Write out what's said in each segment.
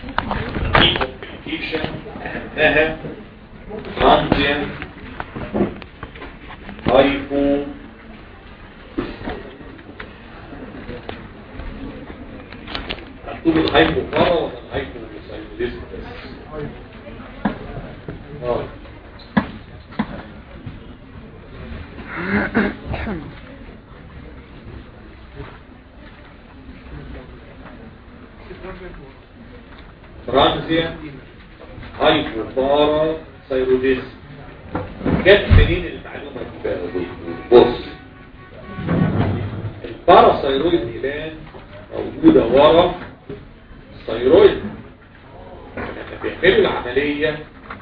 في كومبليكيشن اهمها ترانزيان هايبو مكتوب الهايبو بارا ولا الهايبو سايكوليزم بس اه ترانزيان هايبو بارا سايروديزم جت منين المعلومة دي بقى يا دكتور؟ بص الباراسايرويد جلاند موجودة ورا الثيرويد لما بيعملوا العملية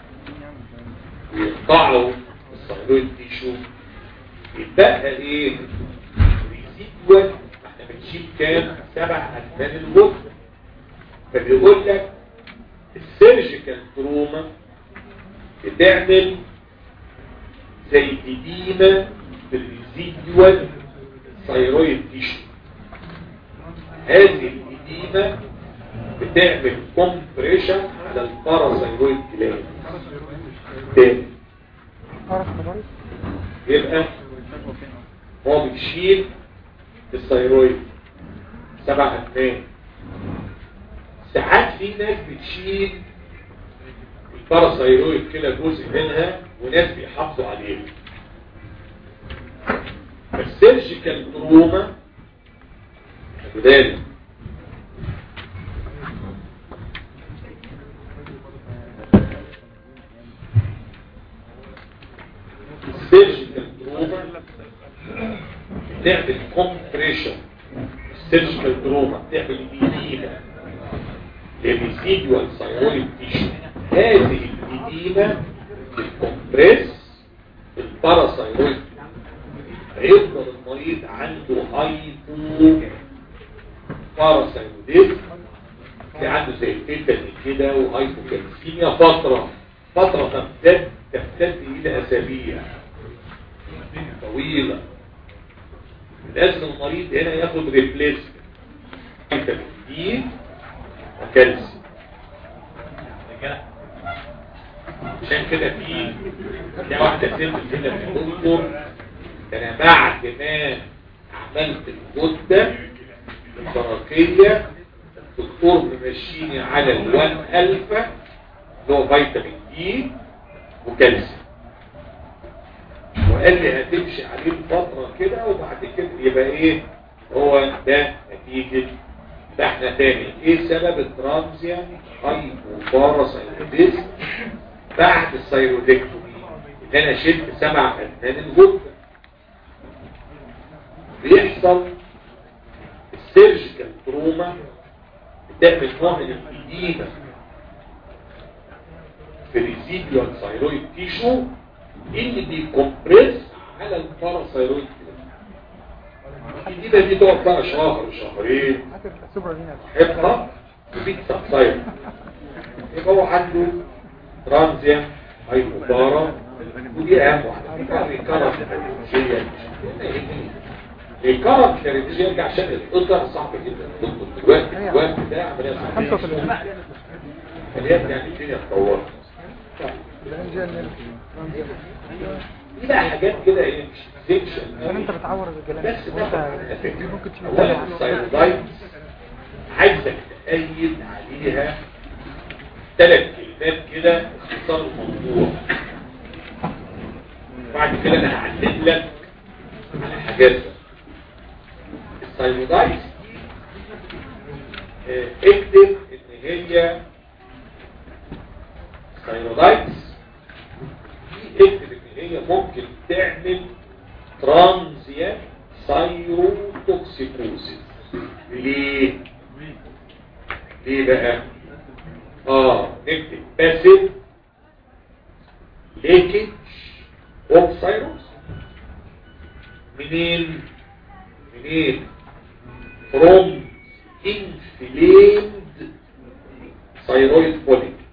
ويقطعوا الثيرويد تيشو يتبقى ايه؟ ريزيدوال احنا بنشيل كام؟ سبع أسنان الغدة فبيقول لك السيرجيكال تروما بتعمل زي إديمة في الريزيدوال ثيرويد تيشو هذه الإديمة بتعمل كومبريشن على الباراسايرويد جلاند تاني يبقى هو بيشيل الثيرويد سبع أسنان ساعات في ناس بتشيل الباراسايرويد كده جزء منها وناس بيحافظوا عليه السيرجيكال تروما بالك السيرجيكال تروما بتعمل كومبريشن السيرجيكال تروما بتعمل إديمة للريسيدوال ثيرويد تيشو هذه الإديمة بتكمبريس الباراسايرويد هيفضل المريض عنده هايبو باراسايرويديزم في عنده زي الفيتا كده وهايبوكالسيميا فترة فترة تمتد تمتد إلى أسابيع طويلة لازم المريض هنا ياخد ريبليس فيتامين دي وكالسيوم عشان كده في في واحدة ست كده في الدكتور انا بعد ما عملت الغدة الدرقية الدكتور ممشيني على الوان الفا اللي هو فيتامين دي وكالسيوم وقال لي هتمشي عليه فترة كده وبعد كده يبقى ايه هو ده نتيجة ده احنا تاني ايه سبب الترانزيان هايبوباراسايرويديزم بعد السيرودكتومي ان انا شلت سبع اسنان الغدة بيحصل السيرجيكال تروما بتعمل نوع من الإديمة في ريزيديوال ثايرويد تيشو اللي بيكمبريس على الباراسايرويد الإديمة دي تقعد بقى شهر شهرين حبها وبيتسبسايد يبقى هو عنده ترانزيان هايبوبارا ودي اهم واحده في بقى ريكارنت كاريتيجيا ريكارنت كاريتيجيا يرجع عشان القطر صعب جدا دكتور دلوقتي الوقت ده عمليه صعبه اليد يعني الدنيا اتطورت دي بقى حاجات كده ايه مش سيكشن عشان انت بتعور الجلال بس وانت ده ممكن تشيل اولا السايرولايت عايزك تأيد عليها ثلاث كلمات كده اختصار الموضوع بعد كده انا هعلم لك على حاجات السايرولايت اه، اكتب ان هي سايرولايتس دي اكتب ان هي ممكن تعمل ترانزيان سايروتوكسيكوزيس ليه ليه بقى اه نكتب باسيف ليكج اوف سايروس منين منين from inflamed thyroid follicles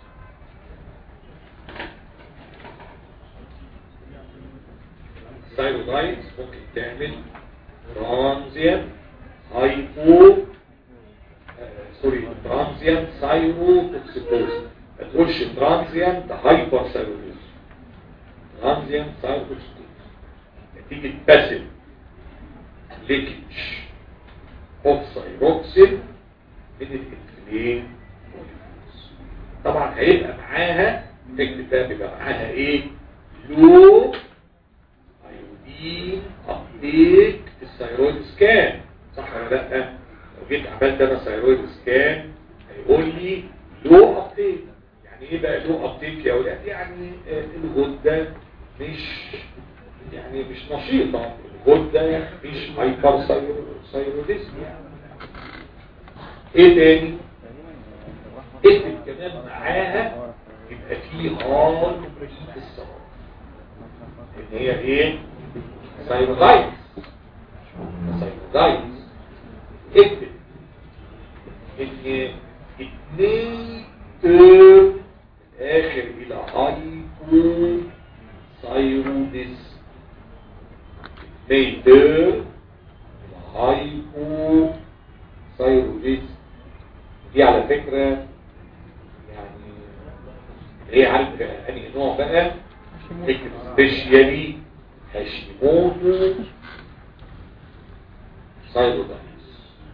ثايرويدايتس ممكن تعمل ترانزيان هايبو سوري ترانزيان ترانزيانت سايروتوكسيكوز ما تقولش ترانزيانت هايبر سايروتوكسيكوز ترانزيانت سايروتوكسيكوز نتيجة باسل ليكج اوف سايروكسين من الانفلين طبعا هيبقى معاها اكتب بقى بيبقى معاها ايه لو ايودين ابديت الثيرويد سكان صح ولا لا لو جيت عملت انا ثيرويد سكان هيقول لي لو ابديت يعني ايه بقى لو ابديت يا اولاد يعني آه، الغده مش يعني مش نشيطه الغده مش هايبر ثيرويدزم يعني ايه تاني اكتب كمان معاها يبقى في هار في الصراط ان هي ايه ساينوزايتس ساينوزايتس اكتب ان اتنين ترم الاخر الى هايبو سايروديس اتنين ترم الى هايبو سايروديس دي على فكرة يعني هي عارف انهي نوع بقى اكتب سبيشيالي هاشيموتو سايرودايتس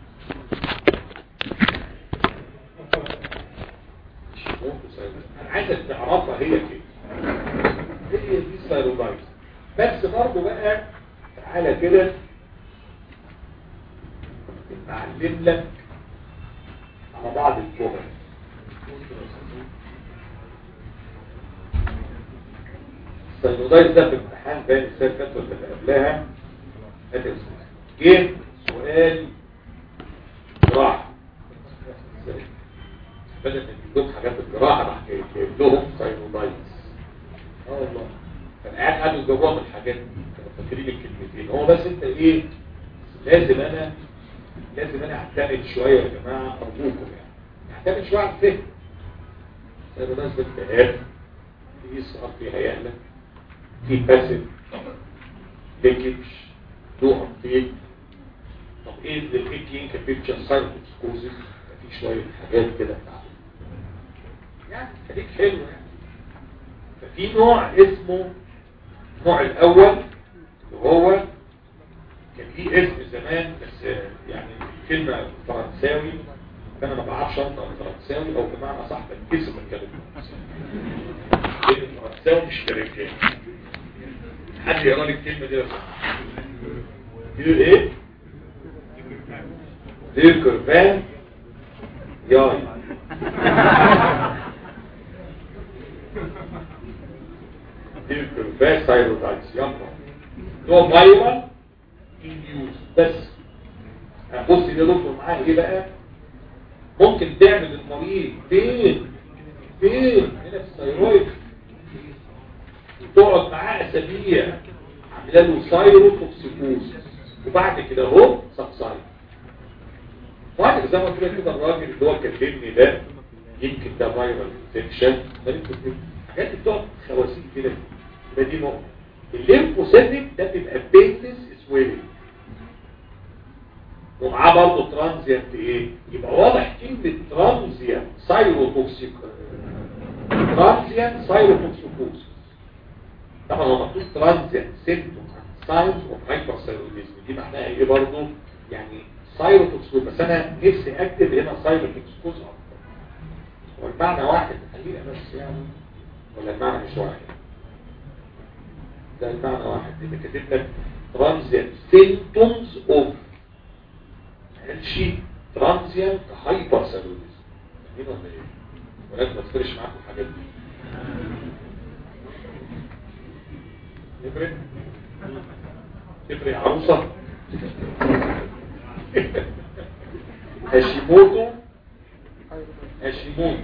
هاشيموتو سايرودايتس انا عايزك تعرفها هي كده هي دي سايرودايتس بس برضه بقى تعالى كده نعلم لك على بعض الجمل السينودايت ده في امتحان بين السنه اللي فاتت واللي قبلها ادي جه سؤال جراحه بدل ما يجيب حاجات الجراحه راح جايب لهم سينودايتس اه والله كان قاعد قاعد يجاوبوا من الحاجات دي كانوا فاكرين الكلمتين هو بس انت ايه لازم انا لازم انا اعتمد شويه يا جماعه ارجوكم يعني اعتمد شويه على الفهم سينودايتس بالتهاب في صار في هيئه في باسف ليكج له ابديت طب ايه الليكينج كبيكتشر سايروتوكسكوزيس في شويه حاجات كده بتاعته يعني خليك حلو يعني ففي نوع اسمه النوع الاول اللي هو كان ليه اسم زمان بس يعني كلمه فرنساوي فانا ما بعرفش انطق الفرنساوي او بمعنى صح بنكسب من كلمه لان الفرنساوي مش كلمتين حد يقرا لي الكلمه دي بس دي ايه دي كرفان ياي دي كرفان سايروتايتس يلا هو فايرال انديوز بس بص دي دكتور معاه ايه بقى ممكن تعمل المريض فين فين هنا في الثيرويد تقعد معاه اسابيع عامله له سايروتوكسيكوز وبعد كده اهو سبسايد بعد زي ما قلت لك كده الراجل اللي هو كلمني ده يمكن ده فايرال انفكشن حاجات بتقعد خواسيق كده يبقى دي نقطه الليمفوسيتك ده بيبقى بيتس سويلنج ومعاه برضه ترانزيانت ايه يبقى واضح كلمه ترانزيانت سايروتوكسيك ترانزيانت سايروتوكسيكوز طبعا هو مكتوب ترانزيانت سيمتوم ساينز اوف هايبرثايرويدزم دي معناها ايه برضه يعني سايروتوكسيكوز بس انا نفسي اكتب هنا سايروتوكسيكوز اكتر هو المعنى واحد خلينا بس يعني ولا المعنى مش واحد ده المعنى واحد اللي كاتب لك ترانزيانت سيمتومز اوف قالش ترانزيانت هايبرثايرويدزم مين ولا ايه ولكن ما تفرش معاكم الحاجات دي تفرق تفرق عروسة هاشيموتو هاشيموتو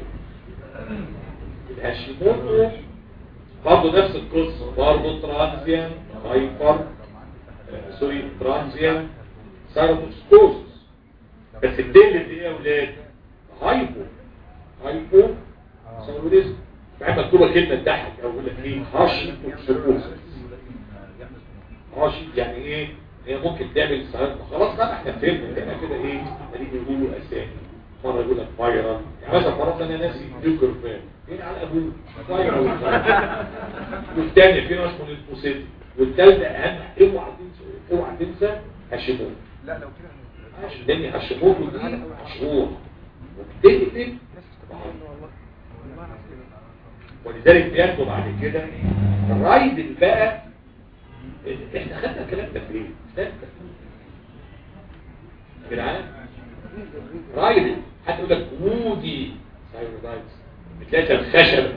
الهاشيموتو برضه نفس القصة برضه ترانزيان هايبر آه، سوري ترانزيان ساروتوسكوزس بس الدل دي ايه يا ولاد هايبو هايبو ساروتوسكوزس بعد مكتوبة كلمة تضحك اقول لك ايه هاشيموتوسكوزس راشد يعني ايه هي ممكن تعمل سهل خلاص بقى احنا فهمنا هنا كده ايه اللي بيقولوا اسامي مرة يقول لك فايرال يعني مثلا فرضنا انا ناسي ليوكر فان فين على ابوه فايرال والثاني في ناس من البوسيتي والثالثة اهم اوعى تنسى اوعى تنسى هاشيموتو لا لو كده عشان لان هاشيموتو دي مشهور وبتقلب ولذلك بياخدوا بعد كده الرايد بقى احنا خدنا الكلام ده فين؟ ده يا جدعان رايد حتى يقول لك وودي سايرودايتس بتلاقي الخشبه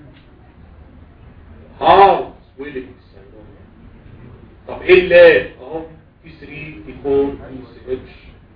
هارد ويلك طب ايه اللي اهو في 3 في 4 في اتش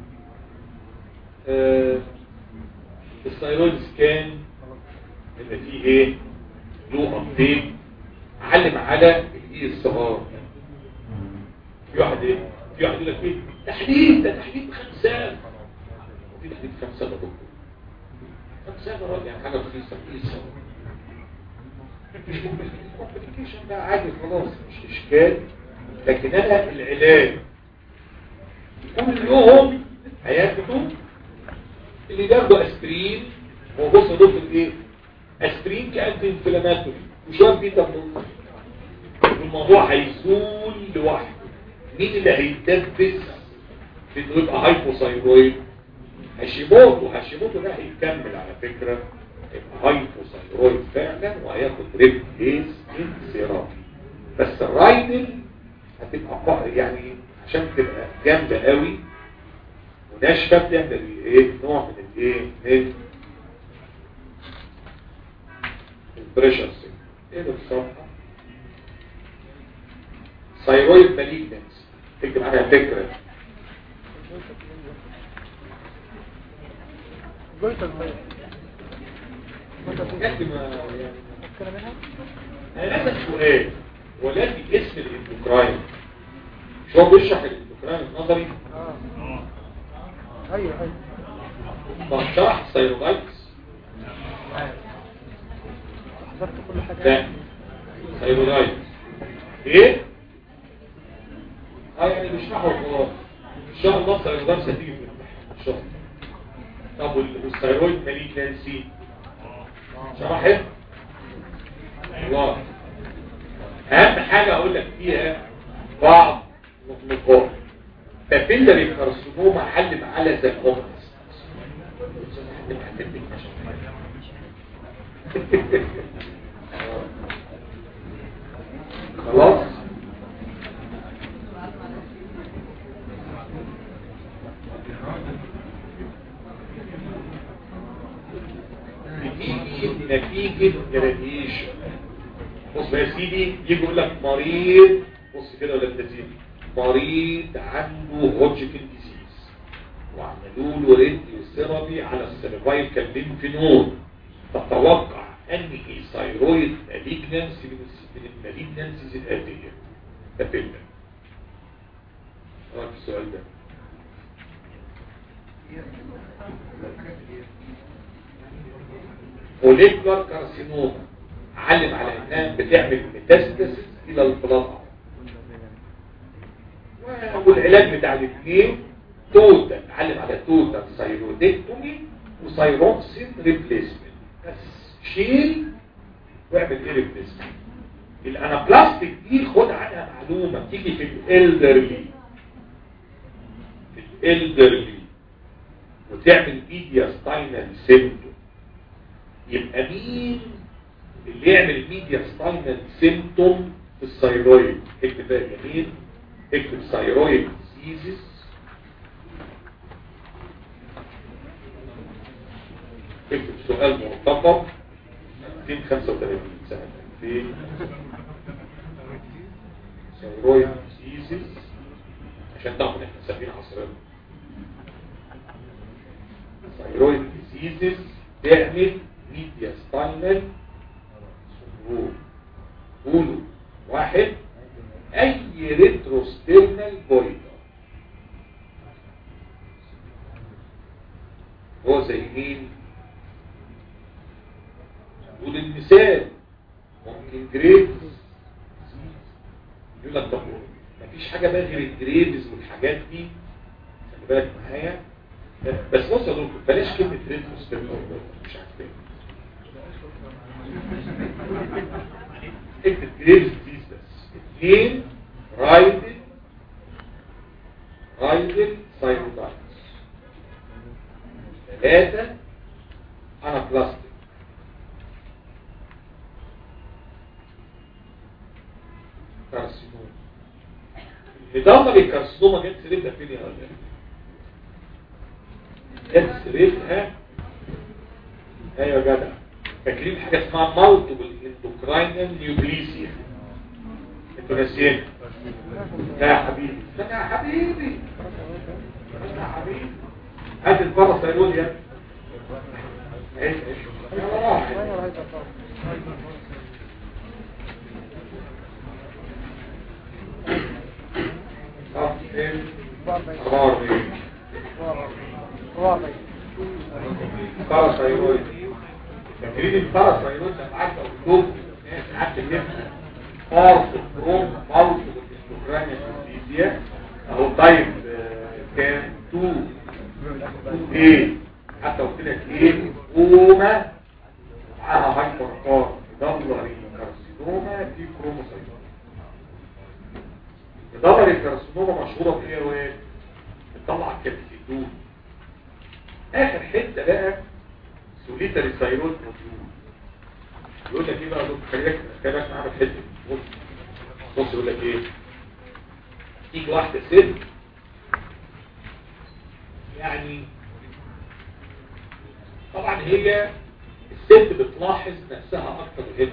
آه الثايرويد سكان اللي فيه ايه له ابديت علم على الاي الصغار في واحد ايه في واحد يقول لك ايه تحديد ده تحديد خمسات وفي تحديد خمسات يا دكتور خمسات يا راجل يعني حاجه رخيصه ايه الصغار مش كومبليكيشن بقى عادي خلاص مش اشكال لكن انا العلاج كل يوم هياخدوا اللي بياخدوا اسبرين هو بص دكتور ايه اسبرين كانتي انفلاماتوري وشويه بيتا بلوكر الموضوع هيزول لوحده مين اللي هيتدبس في انه يبقى هايبوثايرويد هاشيموتو هاشيموتو ده هيكمل على فكره يبقى هايبوثايرويد فعلا وهياخد ريبليس ثيرابي بس الرايدل هتبقى فقر يعني عشان تبقى جامده قوي وناشفه بتعمل ايه نوع من الايه من البريشر ايه ده الصفحه ثايرويد ماليجنس تكتب عليها فكره كاتب يعني انا اسال سؤال ولكن اسم الاندوكراين شو هو بيشرح الاندوكراين النظري ايوه ايوه طب شرح ثايرويدز حضرت كل حاجه لا ثايرويدز ايه اه يعني بيشرحه وخلاص ان شاء الله ثايرويدز هتيجي في الامتحان ان شاء الله طب وال- والثايرويد ماليجنسي شرحت الله اهم حاجة اقول لك فيها بعض نقاط فبيلري كارسينوما علم على ذكومس خلاص بتيجي نتيجة جراديشن بص بقى يا سيدي يجي يقول لك مريض بص كده ولا التزيين مريض عنده هوجكن ديزيز وعملوا له راديو ثيرابي على السيرفايكال ليمفنود تتوقع انهي ثايرويد مالجنسي من من المالجنسيز الاتيه ده فيلم رايك في السؤال ده فوليكولار كارسينوما علم على انها بتعمل ميتاستاسيس الى البلاطه والعلاج بتاع الاثنين توتال علم على توتال سايرودكتومي وسايروكسين ريبليسمنت بس شيل واعمل ايه ريبليسمنت الانابلاستيك دي خد عنها معلومه تيجي في الالدرلي في الالدرلي وتعمل ميديا ستاينال سيمتوم يبقى مين اللي يعمل ميديا ستاينال سيمتوم في الثايرويد اكتب بقى جميل اكتب ثايرويد ديزيز اكتب سؤال مرتقب 235 سنة 2000 ثايرويد ديزيز عشان تعرفوا ان احنا سابين عصرنا ثايرويد ديزيز تعمل ميديا ستاينال سندروم قولوا واحد اي ريتروستيرنال بويدر هو زي مين قول المثال ممكن جريفز يقول لك طب مفيش حاجه بقى غير الجريفز والحاجات دي خلي بالك معايا بس بص يا دكتور بلاش كلمة ريتروسبكت مش عارف ليه اكتب جريبس ديز بس اثنين رايدل رايدل ساينوتايتس ثلاثة انا بلاستيك كارسينوما الهضامة للكارسينوما جت سريتها فين يا راجل جت سريتها ايوه يا جدع فاكرين حاجة اسمها مالتيبل اندوكراينال نيوبليسيا انتوا ناسيين لا يا حبيبي لا يا حبيبي لا يا حبيبي هات البرص يقول يا ايش ايش باراسايرويد فاكرين الباراسايرويد لما قعدت اقول لكم قعدت نفهم فارس كروم ماوس والاستوكرانيا الفيزياء اهو طيب كان 2 2 ايه حتى قلت لك ايه اوما معاها هايبر كار دبلر كارسينوما في كروموسايتوم دبلر الكارسينوما مشهوره بايه يا واد بتطلع الكالسيدون اخر حته بقى سوليتري ثايرويد موديول يقول لك ايه بقى دكتور خليك خليك معانا الحته دي بص بص يقول لك ايه تيجي واحده ست يعني طبعا هي الست بتلاحظ نفسها اكتر هنا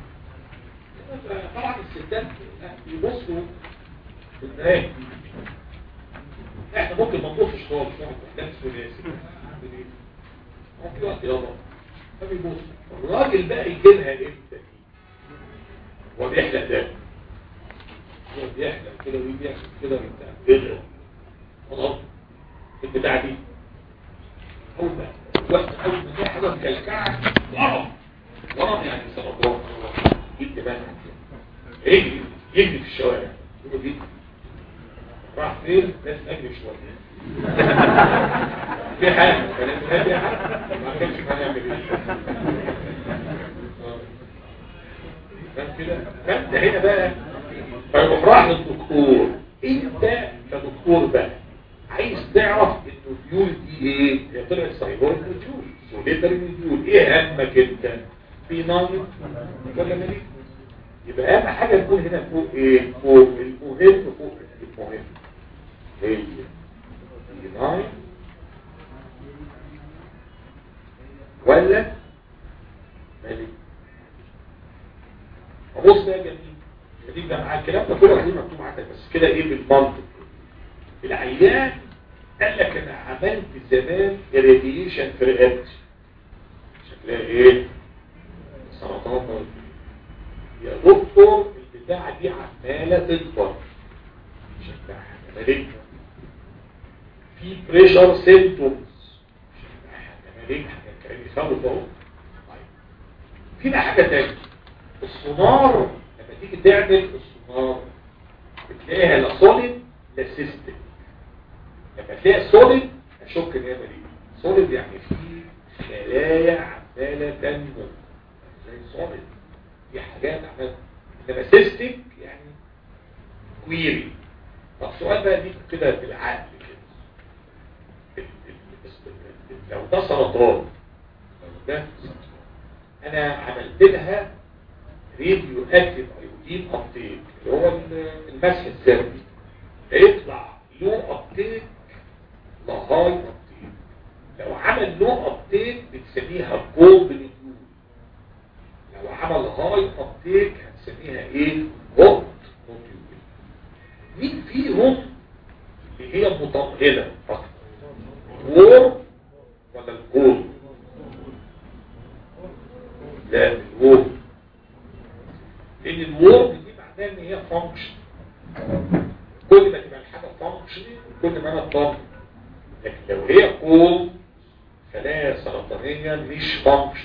طبعا الستات بيبصوا في المرايه احنا ممكن ما نبصش خالص نقعد قدام ثلاثي هو في وقت يابا ما بيبص الراجل بقى يجي لها امتى دي هو بيحلق ده هو بيحلق كده ويبيع كده وبتاع بيضرب خلاص البتاع دي اول ما واحد اول ما تلاقي حاجه مكلكعه ورم ورم يعني سرطان جبت بقى يجري يجري في الشوارع يقول دي راح فين لازم اجري شويه في حاجه كانت هاديه ما كانش هنعمل ايه فاهم كده فانت هنا بقى فيروح راح للدكتور انت كدكتور بقى عايز تعرف النوديول دي ايه هي طلعت سايبور نوديول سوليتر نوديول ايه همك انت في نايم ولا مالك يبقى اهم حاجه نقول هنا فوق ايه فوق المهم فوق المهم هي نايم ولا مالك ابص بقى جميل جميل بقى مع الكلام ده كله هتلاقيه مكتوب عندك بس كده ايه بالمنطق العيان قال لك انا عملت زمان راديشن في رقبتي شكلها ايه سرطان برضه يا دكتور البتاعه دي عماله تكبر شكلها حاجه مالك في بريشر سيمتومز شكلها حاجه مالك حاجه كان يخوف اهو في بقى حاجه تانية السونار لما تيجي تعمل السونار بتلاقيها لا سوليد لا سيستم لما تلاقي سوليد اشك ان هي مليئه سوليد يعني في خلايا عماله تنمو زي سوليد دي حاجات عماله انما سيستم يعني كويري طب السؤال بقى دي كده بالعقل كده لو ده سرطان لو ده سرطان انا عملت لها راديو اكتيف ايودين ابتيك اللي هو المسح الذري هيطلع لو ابتيك لهاي ابتيك لو عمل لو ابتيك بتسميها جولد نيوتيول لو عمل هاي ابتيك هتسميها ايه هوت نيوتيول مين فيهم اللي هي مطمئنه اكتر الوور ولا الجولد لا الوور لان الوورد دي معناها ان هي فانكشن كل ما تبقى الحاجه فانكشن كل ما انا اطمن لكن لو هي كول خلايا سرطانيه مش فانكشن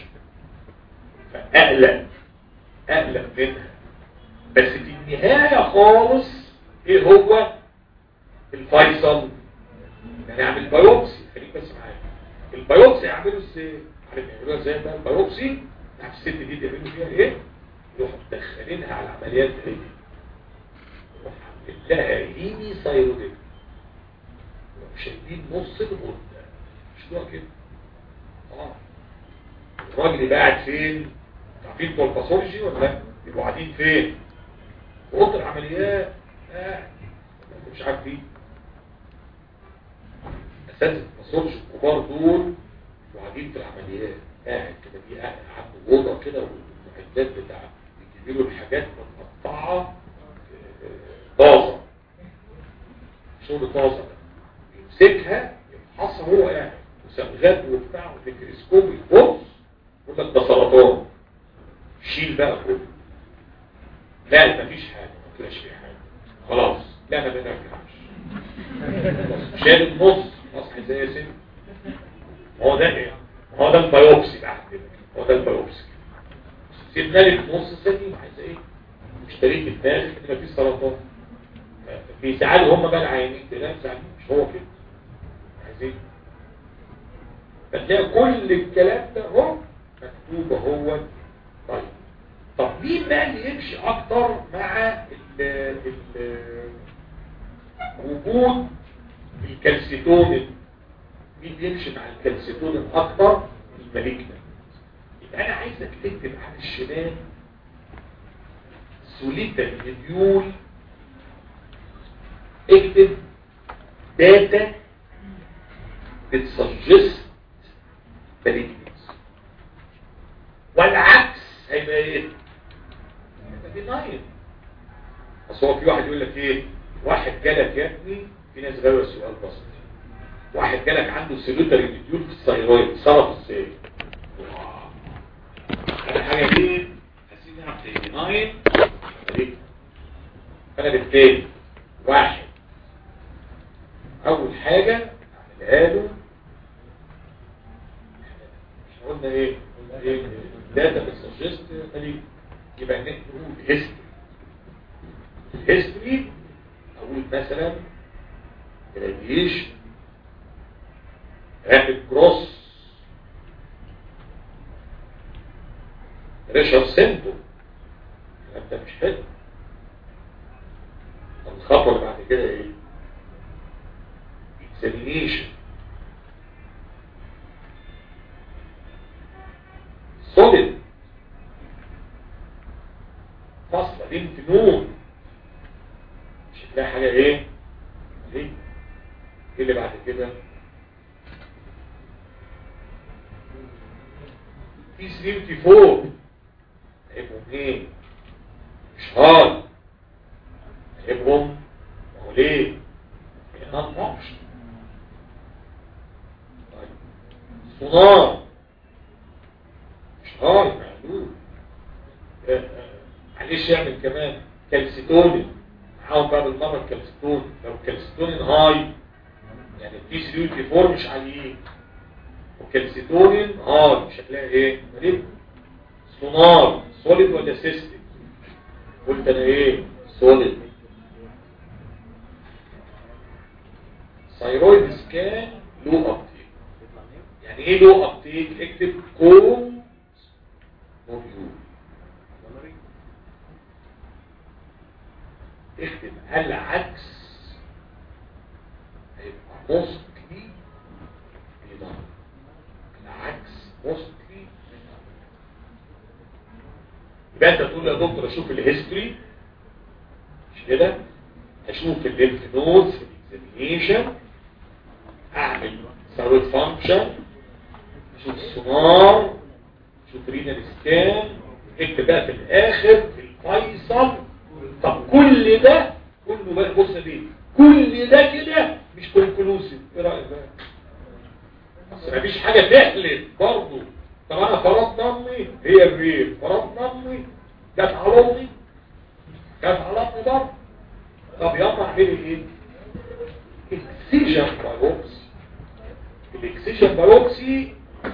فاقلق اقلق منها بس في النهايه خالص ايه هو الفيصل يعني اعمل بايوبسي خليك بس البيوبسي يعملوا ازاي عارف يعملوها ازاي بقى البيوبسي عارف الست دي تعملوا فيها ايه يروحوا مدخلينها على العمليات دي يروح عامل لها هيمي سايروديك شايلين نص الغده مش ده كده اه الراجل اللي قاعد فين عارفين بتوع الباثولوجي ولا لا يبقوا قاعدين فين في اوضه العمليات قاعد مش عارفين اساتذه الباثولوجي الكبار دول وقاعدين في العمليات قاعد كده دي قاعد عنده اوضه كده والمعدات بتاع يجيبوا له الحاجات متقطعه آه، طازه شغل طازه يمسكها يفحصها هو قاعد وسمغات وبتاع وميكروسكوب يبص يقول لك ده سرطان شيل بقى كله لا مفيش حاجه ما طلعش فيه حاجه خلاص لا ما بنرجعش خلاص، شال النص اصحى زي يا سيدي هو ده ايه هو ده البيوبسي بقى كده هو ده البيوبسي سيبنا لك نص سليم عايز ايه اشتريت الداخل ان مفيش سرطان بيزعلوا هم بقى العيانين كده زعلانين مش هو كده عايزين فتلاقي كل الكلام ده هو مكتوب هو طيب طب مين بقى اللي يمشي اكتر مع ال ال وجود الكالسيتونين مين يمشي مع الكالسيتونين اكتر المالجنا يبقى انا عايزك تكتب على الشمال سوليتا مديول اكتب داتا بتسجست مالجنس والعكس هيبقى ايه هيبقى بناين بس هو في واحد يقول لك ايه واحد جالك يا ابني في ناس غاويه السؤال بسيط واحد جالك عنده سيلوتري مديول في الثايرويد صرف ازاي انا حاجه دي هسيبها في بناين انا بالتالي واحد اول حاجة اعملها له احنا قلنا ايه قلنا ايه داتا بتسجست خليل يبقى نقول هيستوري الهيستوري اقول مثلا راديشن رابid كروس ريشر سيمتوم الكلام ده مش حلو طب الخطوه اللي بعد كده ايه examination solid فصل ليمف نود مش هتلاقي حاجه ايه ايه ايه اللي بعد كده في 34 هيبقوا ايه مش هاد هيبقوا هو ليه نون فانكشن طيب صناع مش هاي معلوم آه، آه، معلش يعمل كمان كالسيتونين معاهم بقى بالمره الكالسيتونين لو الكالسيتونين هاي يعني التي 3 والتي 4 مش عاليين وكالسيتونين هاي مش هتلاقي ايه مريض سونار سوليد ولا سيستم قلت انا ايه سوليد ثايرويد سكان لو ابتيك يعني ايه لو ابتيك اكتب كو موبيول اكتب هل عكس هيبقى موستلي بيضان العكس موستلي يبقى انت تقول يا دكتور اشوف الهيستوري مش كده اشوف الليمف نودز الاكزامينيشن اعمل ثروت فانكشن اشوف السونار اشوف رينال سكان اكتب بقى في الاخر في الفيصل طب كل ده كله بقى بص ليه كل ده كده مش كونكلوسيف ايه رايك بقى اصل مفيش حاجه تحلف برضه طب انا فرضت امي هي الريل فرضت امي جت على امي جت على امي برضه طب يلا اعملي ايه اكسيجن بايوبسي الاكسيجن بايوبسي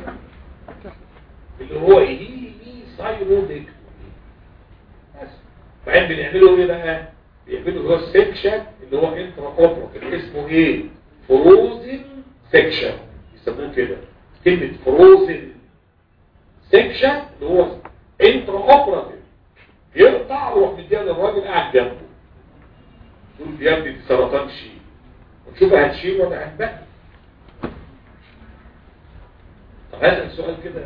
اللي هو ايه ايه سايرودكتومي بس بعدين بنعمله ايه بقى بيعملوا هو السكشن اللي هو انترا اوبرا اسمه ايه فروزن سكشن يسموه كده كلمة فروزن سيكشن اللي هو انترا اوبراتيف يقطع ويروح مديها للراجل قاعد جنبه تقول يا ابني دي سرطان شيل ونشوف هتشيل ولا هتبقى طب هسأل سؤال كده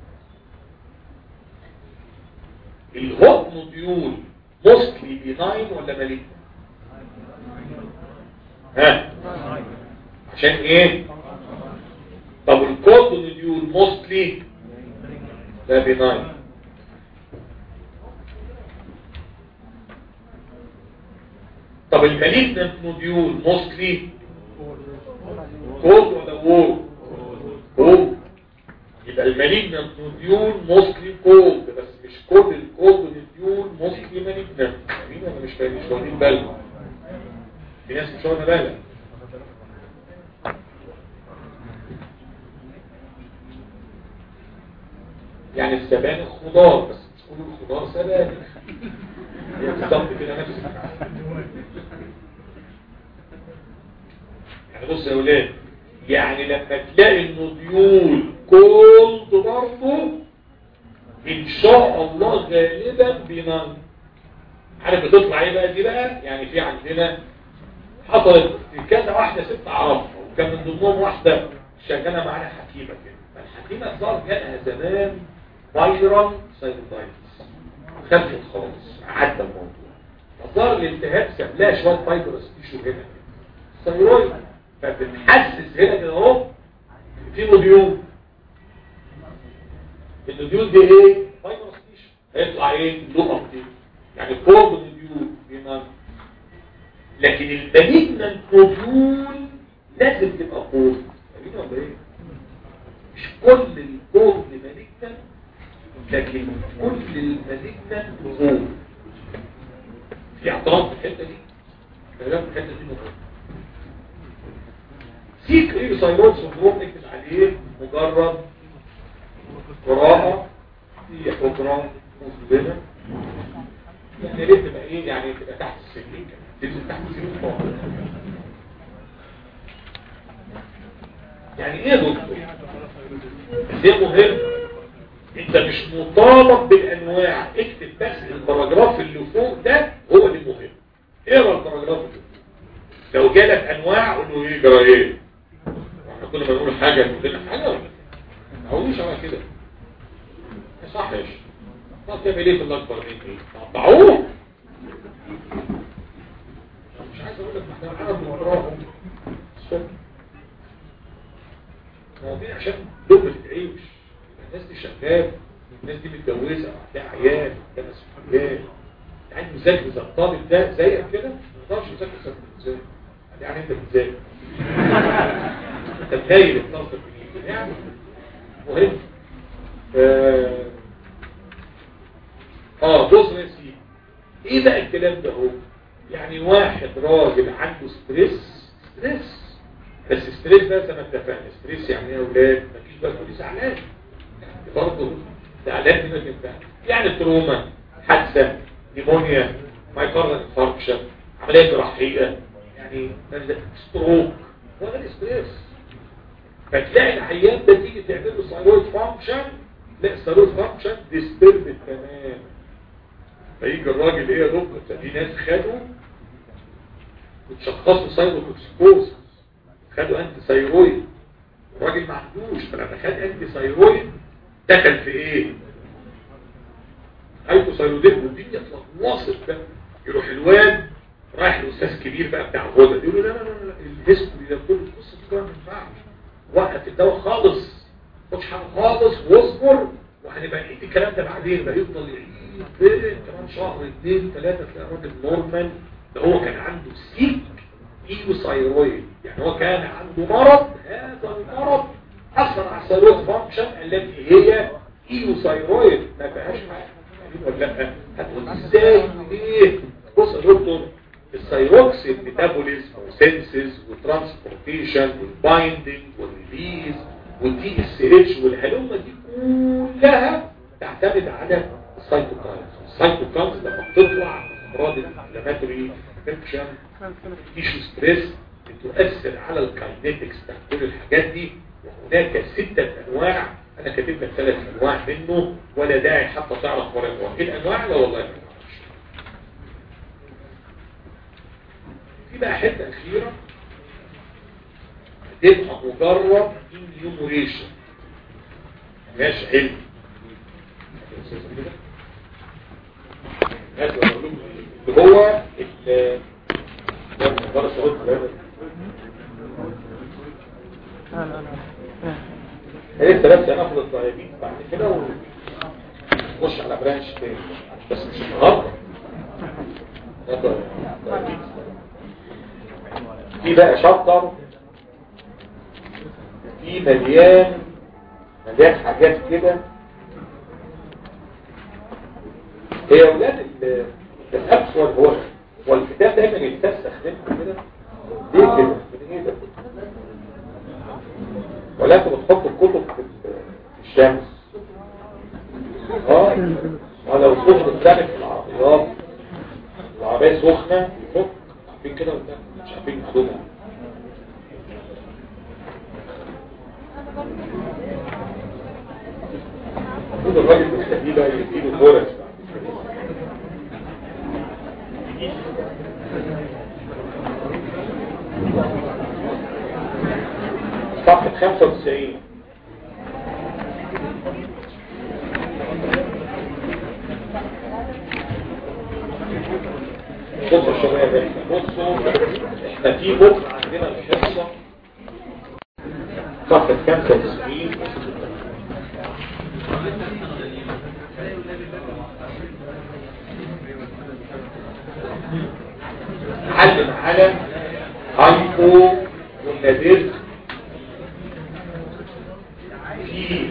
الهوت نوديول موستلي بيناين ولا مالين ها عشان ايه طب الكود نوديول موستلي ده بيناين طب المالين نوديول موستلي كود ولا وور كود يبقى المالين نوديول موستلي كود بس مش كل الكود نوديول موستلي مالين فاهمين ولا مش فاهمين مش واخدين بالهم في ناس مش واخده بالها يعني السبانخ خضار بس مش كل الخضار سبانخ هي بالظبط كده نفس يعني بص يا ولاد يعني لما تلاقي النوديول كولد برضه ان شاء الله غالبا بينام عارف بتطلع ايه بقى دي بقى يعني في عندنا حصلت في كذا واحده ست اعرفها وكان من ضمنهم واحده شغاله معانا حكيمه كده فالحكيمه ظهر جالها زمان فايرال سايتوتايتس خفت خالص عدى الموضوع فظهر الالتهاب ساب لها شويه فايبرس تيشو هنا ثيرويد فبتحسس هنا كده اهو في نوديول النوديول دي ايه فايبرس تيشو هيطلع ايه لو ابديت يعني فوق النوديول بينام لكن المالجنانت نوديول لازم تبقى فوق فاهمين ولا ايه مش كل الكود مالجنانت لكن كل المالجنانت فوق في اعتراض في الحته دي كلام في الحته دي مهم سيك ايه سايرويد سندروم نكتب عليه مجرد قراءة في حجرة مسلمة يعني ليه تبقى ايه يعني تبقى تحت السلين كمان تنزل تحت السلين خالص يعني ايه يا دكتور ده مهم انت مش مطالب بالانواع اكتب بس الباراجراف اللي فوق ده هو اللي مهم اقرا الباراجراف اللي فوق لو جالك انواع قول له ايه جرى ايه احنا كنا بنقول حاجه نقول لنا حاجه ولا ما هوش على كده ما صحش طب تعمل ايه في الاكبر من ايه قطعوه مش عايز اقول لك احنا معانا بنقراهم الصبح مواضيع عشان لقمه تعيش الناس دي شغال الناس دي متجوزه وعندها عيال وعندها مسؤوليات انت عايز مذاكر زي الطالب ده زيك كده ما تقدرش تذاكر زي الانسان يعني انت بتذاكر انت بتهيل الطلب يعني مهم اه, آه بص يا سيدي ايه بقى الكلام ده هو يعني واحد راجل عنده ستريس ستريس بس ستريس ده زي ما اتفقنا ستريس يعني ايه يا اولاد مفيش بقى تقولي زعلان برضه زعلان دي ما تنفعش يعني تروما حادثه نيمونيا مايكاردال انفاركشن عمليه جراحيه يعني ستروك هو ده الاستريس فتلاقي العيان ده تيجي تعمل له ثايرويد فانكشن لا الثايرويد فانكشن ديستربت تمام فيجي الراجل ايه يا دكتور فدي ناس خدوا وتشخصوا ثايرويد خدوا انتي ثايرويد الراجل ما عندوش فلما خد انتي ثايرويد دخل في ايه هايبوثايروديزم والدنيا اتلخبطت بقى يروح الواد رايح لاستاذ كبير بقى بتاع الغدد يقول له لا لا لا لا الهيستوري ده كله القصه دي ما ينفعش وقف الدواء خالص ما تاخدش حاجه خالص واصبر وهنبقى نعيد الكلام ده بعدين بقى يفضل يعيد فين كمان شهر اثنين ثلاثه تلاقي الراجل نورمال ده هو كان عنده سيك ايوثايرويد يعني هو كان عنده مرض هذا المرض اثر على الثايرويد فانكشن التي هي ايوثايرويد ما فيهاش حاجه ولا لا هتقول ازاي ليه بص يا دكتور الثايروكسين ميتابوليزم وسنسز وترانسبورتيشن والبايندنج والريليز والدي اس اتش والهلومه دي كلها تعتمد على السايتوكاينز السايتوكاينز لما بتطلع امراض الانفلاماتوري انفكشن تيشو ستريس بتؤثر على الكاينيتكس بتاع كل الحاجات دي وهناك ستة انواع انا كاتب لك ثلاث انواع منه ولا داعي حتى تعرف ولا انواع ايه الانواع لا والله ما تعرفش في بقى حته اخيره هتبقى مجرد انيوموريشن ماشي علم ماشي بقول لكم اللي هو ال ده مجرد شروط ثلاثة. لا لا لا لسه بس هناخد الطيبين بعد كده ونخش على برانش تاني بس مش النهارده ناخد الطيبين. في بقى شابتر في مليان مليان حاجات كده هي اولاد ال- الابسول هو هو الكتاب دايما يتفسخ منه كده ليه كده؟ من ايه ده؟ ولا انتوا بتحطوا الكتب في في الشمس اه ولو سخن اتزنق في العربيات العربية سخنة يفك عارفين كده ولا لا؟ مش عارفين المعلومة المفروض الراجل بالخليل بقى يديله فرص صفحة 95 بصوا يا شباب بصوا احنا في بكره عندنا الحصة صفحة 95 علم على هايبو والنادر في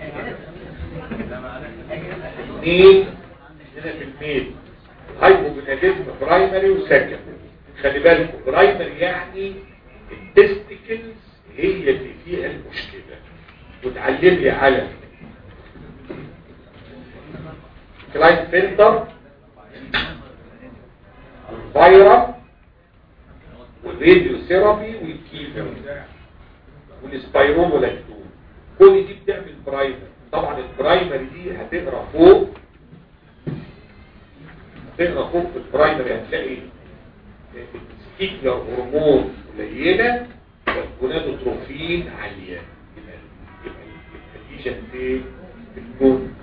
اثنين هنا في الميل هايبوجوناديزم برايمري وسكندري خلي بالكم برايمري يعني التستيكلز هي اللي فيها المشكلة وتعلم لي على كلاين فلتر الفيرا والراديو ثيرابي والكيمو والسبايرومولاكتون كل دي بتعمل برايمر طبعا البرايمر دي هتقرا فوق هتقرا فوق في البرايمر هتلاقي الستيكلر هرمون قليله والجونادوتروفين عاليه يبقى يبقى الليجن في الجون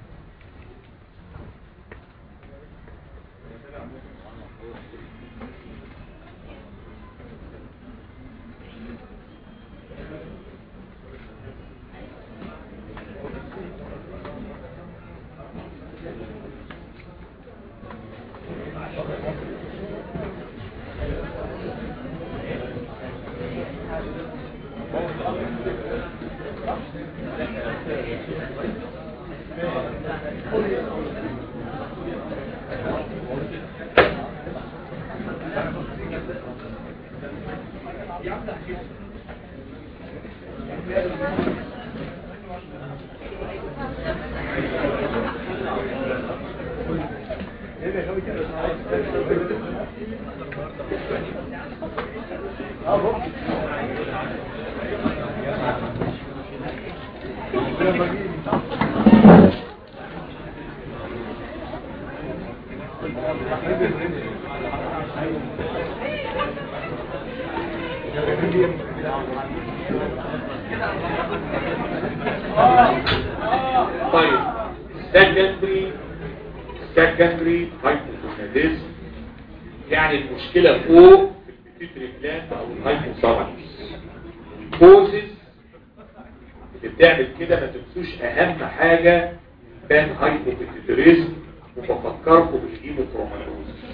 طيب secondary secondary hypogonadism يعني المشكلة فوق في البيتيتري جلاند او الهايبوثالاموس الكوزز اللي بتعمل كده ما تنسوش اهم حاجة كان هايبوبيتيتريزم وبفكركم بالهيموكروماتوزس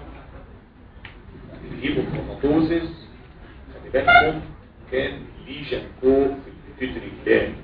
الهيموكروماتوزس خلي بالكم كان ليجن كو في البيتيتري جلاند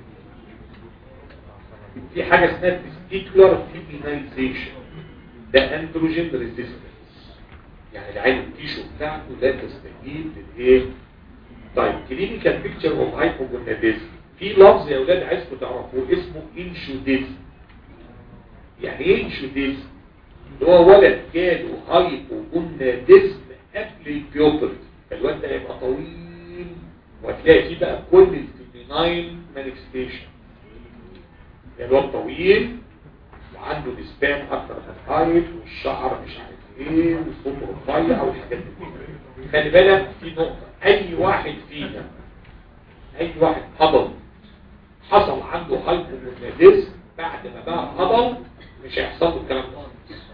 في حاجة اسمها تستيكولار فيبينايزيشن ده اندروجين ريزيستنس يعني العين التيشو بتاعته لا تستجيب للايه طيب كلينيكال بيكتشر اوف هايبوجوناديزم في لفظ يا اولاد عايزكم تعرفوه اسمه انشوديزم يعني ايه انشوديزم اللي هو ولد جاله هايبوجوناديزم قبل البيوبرتي فالواد ده هيبقى طويل وهتلاقي فيه بقى كل بناين مانيفستيشن يعني الواد طويل وعنده ديسبان اكتر من الهايت والشعر مش عارف ايه وصوته رفيع والحاجات دي خلي بالك في نقطة اي واحد فينا اي واحد هضل حصل عنده هايبوموناديزم بعد ما بقى هضل مش هيحصل له الكلام ده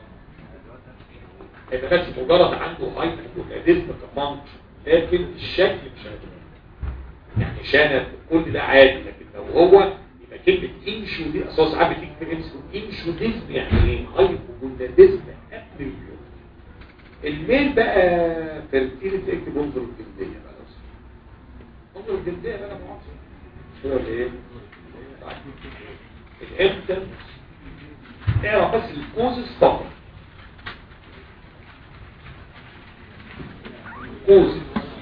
هيبقى بس مجرد عنده هايبوموناديزم كمنطق لكن الشكل مش هيبقى يعني شانت كل ده عادي لكن لو هو يبقى كلمة انشو دي اساس عارف تيجي في الانسو انشو ديزم يعني ايه هايبوموناديزم قبل اليوم الميل بقى فيرتيلتي اكتب انظر الجلدية بقى لو انظر الجلدية بقى معاصر شو ولا ايه الامتى اعرف بس الكوزس فقط كوزس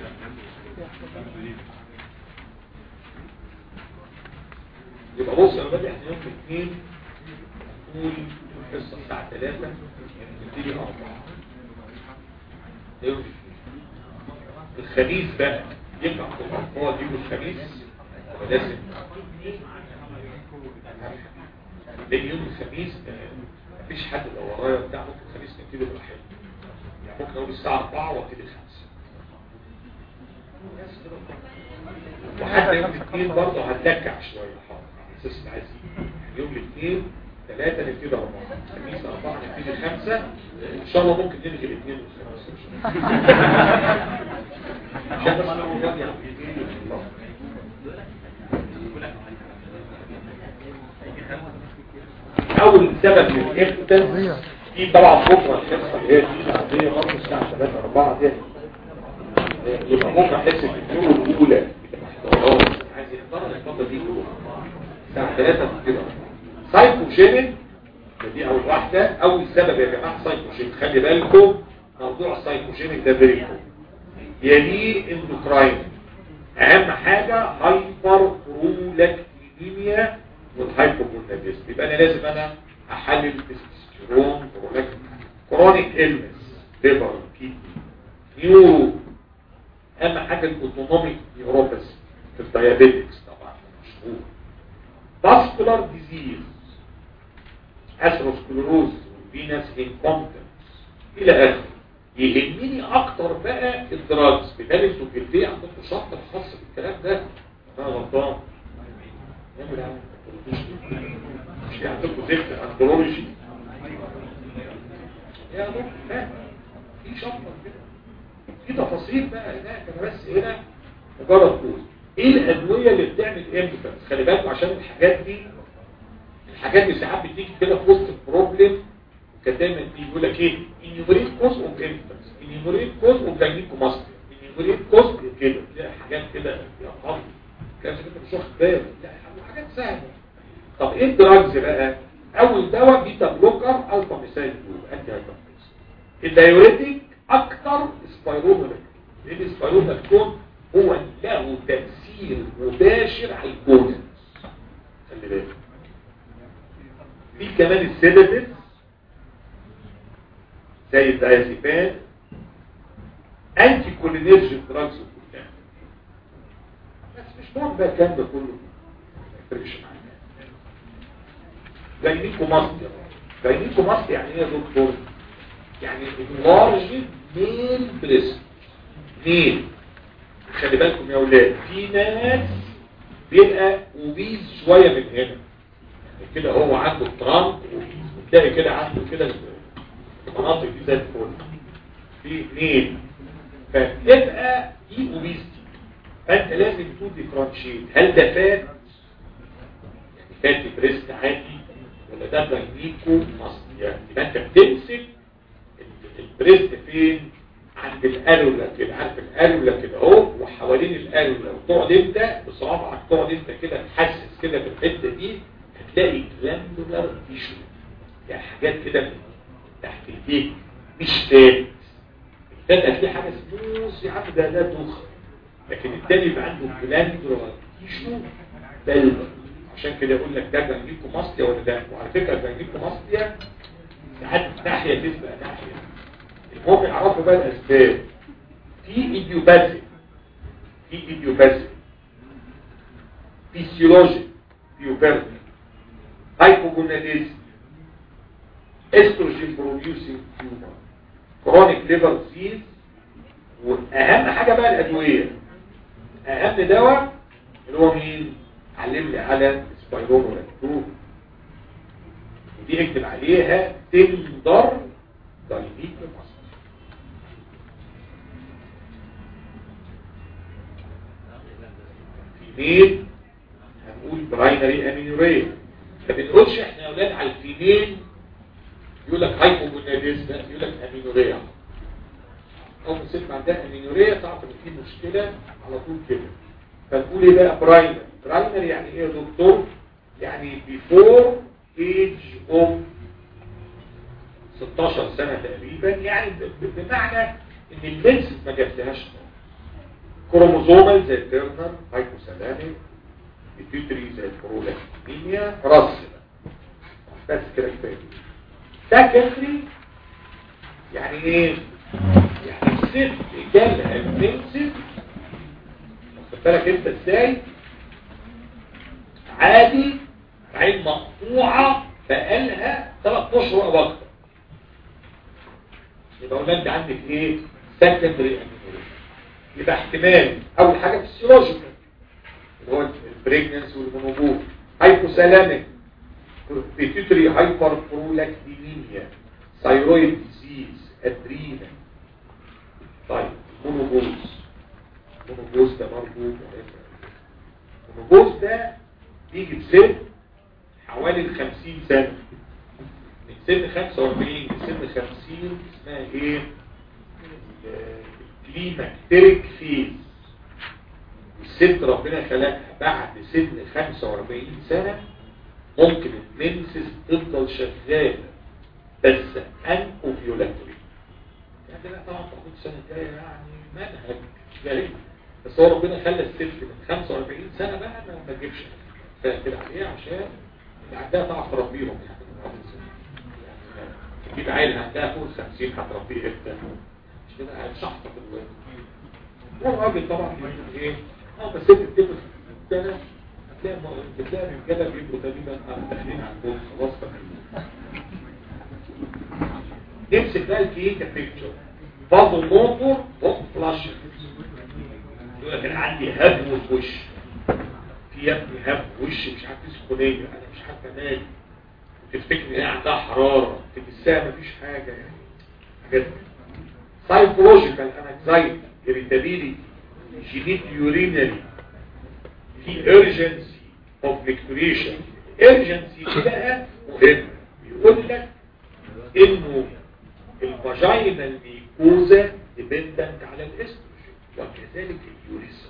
يبقى بص انا بدي احنا يوم الاثنين نقول الحصه الساعه 3 نبتدي 4 يوم الخميس بقى ينفع في الاطفال يجوا الخميس ولا لازم لان يوم الخميس مفيش حد لو ورايا بتاع ممكن الخميس نبتدي براحتنا يعني ممكن اقول الساعه 4 وابتدي 5 وحتى يوم الاثنين برضه هتلكع شويه حاضر على اساس عايز يوم الاثنين ثلاثة نبتدي أربعة خميس أربعة نبتدي خمسة إن شاء الله ممكن نلغي الاثنين والخميس عشان بس أول سبب للإفتن دي طبعا بكرة الحصة اللي هي دي العادية برضه الساعة 3 4 دي يبقى ممكن أحس بالدور الأولى عايز يختار الفترة دي الساعة 3 كده سايكوجينيك دي اول واحدة اول سبب يا جماعة سايكوجينيك خلي بالكم موضوع السايكوجينيك ده بريكو يليه اندوكراين اهم حاجة هايبر برولاكتينيميا والهايبوكوناديزم يبقى انا لازم انا احلل تستوستيرون برولاكتين كرونيك إلمس ليفر كيدني نيورو اهم حاجة الاوتونوميك نيوروباثي في الديابيتكس طبعا مشهور vascular disease atherosclerosis venous incompetence الى اخره يهمني اكتر بقى الدراجز بدل انتوا في البيع عندكم شرط خاص بالكلام ده انا غلطان نعمل عم مش في عندكم زفت اندرولوجي يا دكتور لا في شرط كده في تفاصيل بقى هناك انا بس هنا مجرد كود ايه الادويه اللي بتعمل امبتنس خلي بالكم عشان الحاجات دي الحاجات دي ساعات بتيجي كده في وسط البروبلم وكان دايما بيقول لك ايه انيومريت كوز اوف امبتنس انيومريت كوز اوف جاينيكوماستيا انيومريت كوز كده تلاقي حاجات كده يا قوي كان انت مش واخد بالك لا حاجات سهله طب ايه الدراجز بقى اول دواء بيتا بلوكر الفا ميثايل جروب انتي هايبرتنس الدايوريتيك اكتر سبايرونوليك لان السبايرونوليك هو له تأثير مباشر على الكونس خلي بالك في كمان السيداتيف زي الدايازيبان انتي كولينيرجيك دراجز كلها بس مش مهم بقى الكلام ده كله ما يفرقش معانا جاينيكوماستيا جاينيكوماستيا يعني ايه يا دكتور؟ يعني لارج ميل بريست ميل خلي بالكم يا اولاد في ناس بيبقى اوبيز شويه من هنا يعني كده هو عنده ترامب وتلاقي كده عنده كده المناطق دي زي الفل في اثنين فتبقى دي اوبيزتي فانت لازم تو ديفرنشيت هل ده فات يعني فات بريست عادي ولا ده جاينيكو مصري يعني يبقى انت بتمسك البريست فين عند الالولا كده عارف الالولا كده اهو وحوالين الالولا وتقعد انت بصوابعك تقعد انت كده تحسس كده في الحته دي هتلاقي جلاندولار تيشو يعني حاجات كده من تحت ايديك مش فات الفات هتلاقي حاجه سموث يا عم ده ده دخن لكن التاني يبقى عنده جلاندولار تيشو بلبل عشان كده يقول لك ده جانجيكو ماستيا ولا ده وعلى فكره جانجيكو ماستيا ساعات ناحيه تسبق ناحيه المهم يعرفوا بقى الاسباب في ايديوباثي في ايديوباثي فيسيولوجيك بيوبرتي هايبوجوناديزم استروجين بروديوسينج تيومر كرونيك ليفر ديزيز واهم حاجه بقى الادويه اهم دواء اللي هو مين علمني على سبايرونولاكتون ودي اكتب عليها تندر دايليت مصر فيميل هنقول برايمري امينوريا ما بنقولش احنا يا اولاد على الفيميل يقول لك هايبوجوناديزم يقول لك امينوريا او ست عندها امينوريا تعرف ان في مشكله على طول كده فنقول ايه بقى برايمري برايمري يعني ايه يا دكتور يعني بيفور ايج اوف 16 سنه تقريبا يعني بمعنى ان المنس ما جابلهاش كروموزومال زي التيرنر هايبوثالاميك بيتيوتري زي البرولاكتينيا رص بس كده كفايه سكندري يعني ايه يعني الست جالها المنسس واخد بالك انت ازاي عادي عين مقطوعه بقالها ثلاث اشهر او اكتر يبقى قلنا انت عندك ايه سكندري يبقى احتمال اول حاجه فيسيولوجيكال اللي هو البريجننس والمونوبول هايبوثالاميك بيتيوتري هايبر برولاكتينيميا ثايرويد ديزيز ادرينا طيب مونوبوز مونوبوز ده برضه المونوبوز ده بيجي بسن حوالي ال 50 سنه من سن 45 لسن 50 اسمها ايه كليماكتيريك فيز الست ربنا خلقها بعد سن 45 سنة ممكن المنسس تفضل شغالة بس ان اوفيولاتوري يعني لا طبعا تاخد السنة الجاية يعني منهج جريء بس هو ربنا خلى الست من 45 سنة بقى ما ما تجيبش كده عليها عشان اللي عندها تعرف تربيهم يعني تجيب عيل عندها فوق 50 هتربيه امتى مش كده هتشحطط الولاد والراجل طبعا ايه اه بس انت بتبقى سنه هتلاقي بتلاقي الرجاله بيبقوا تقريبا داخلين على الجول خلاص نمسك بقى الكيكه بيكتشر برضه موتور بوست فلاش يقول لك انا عندي هب في وش في يا ابني هب في وش مش عارف سخونيه انا مش عارفه مالي تفتكر ان هي عندها حراره تحسها مفيش حاجه يعني حاجات سايكولوجيكال انكزايتي irritability جينيت يورينري في urgency of micturition urgency دي بقى مهم يقول لك انه الفاجينال ميكوزا ديبندنت على الاستروجين وكذلك اليوريثرا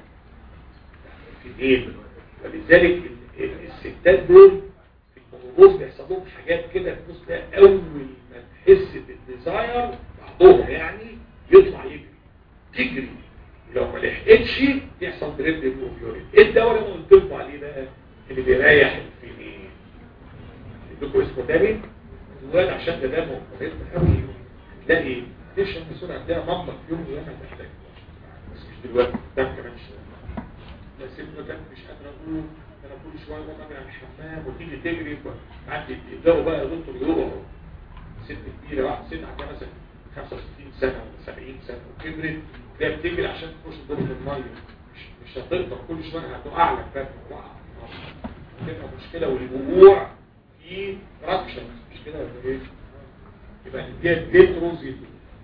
في ايه ولذلك الستات دول في المنوبوز بيحصل لهم حاجات كده في نص اول ما تحس بالديزاير بعضهم يعني يطلع يجري تجري لو ما لحقتش يحصل دريب اوفيورين ايه الدواء اللي انا قلت لكم عليه بقى اللي بيريح الفيميل ادوكم اسمه تاني الولاد عشان ده دمه مريض قوي تلاقي تشرب بسرعه تلاقي مامتك في يوم من الايام هتحتاج بس مش دلوقتي ده كمان شويه لا سيبنا كان مش قادر اقول انا كل شويه بقى من الحمام وتيجي تجري عندي يبداوا بقى يا دكتور يقعوا ست كبيره واحد ست عندها مثلا 65 سنة ولا 70 سنة وكبرت تلاقيها بتجري عشان تخش دور المية مش مش هتقدر كل شوية هتقع لك فاهم وقع تبقى مشكلة والوقوع في راكشن مش كده ولا ايه؟ يبقى نديها ديتروزيتون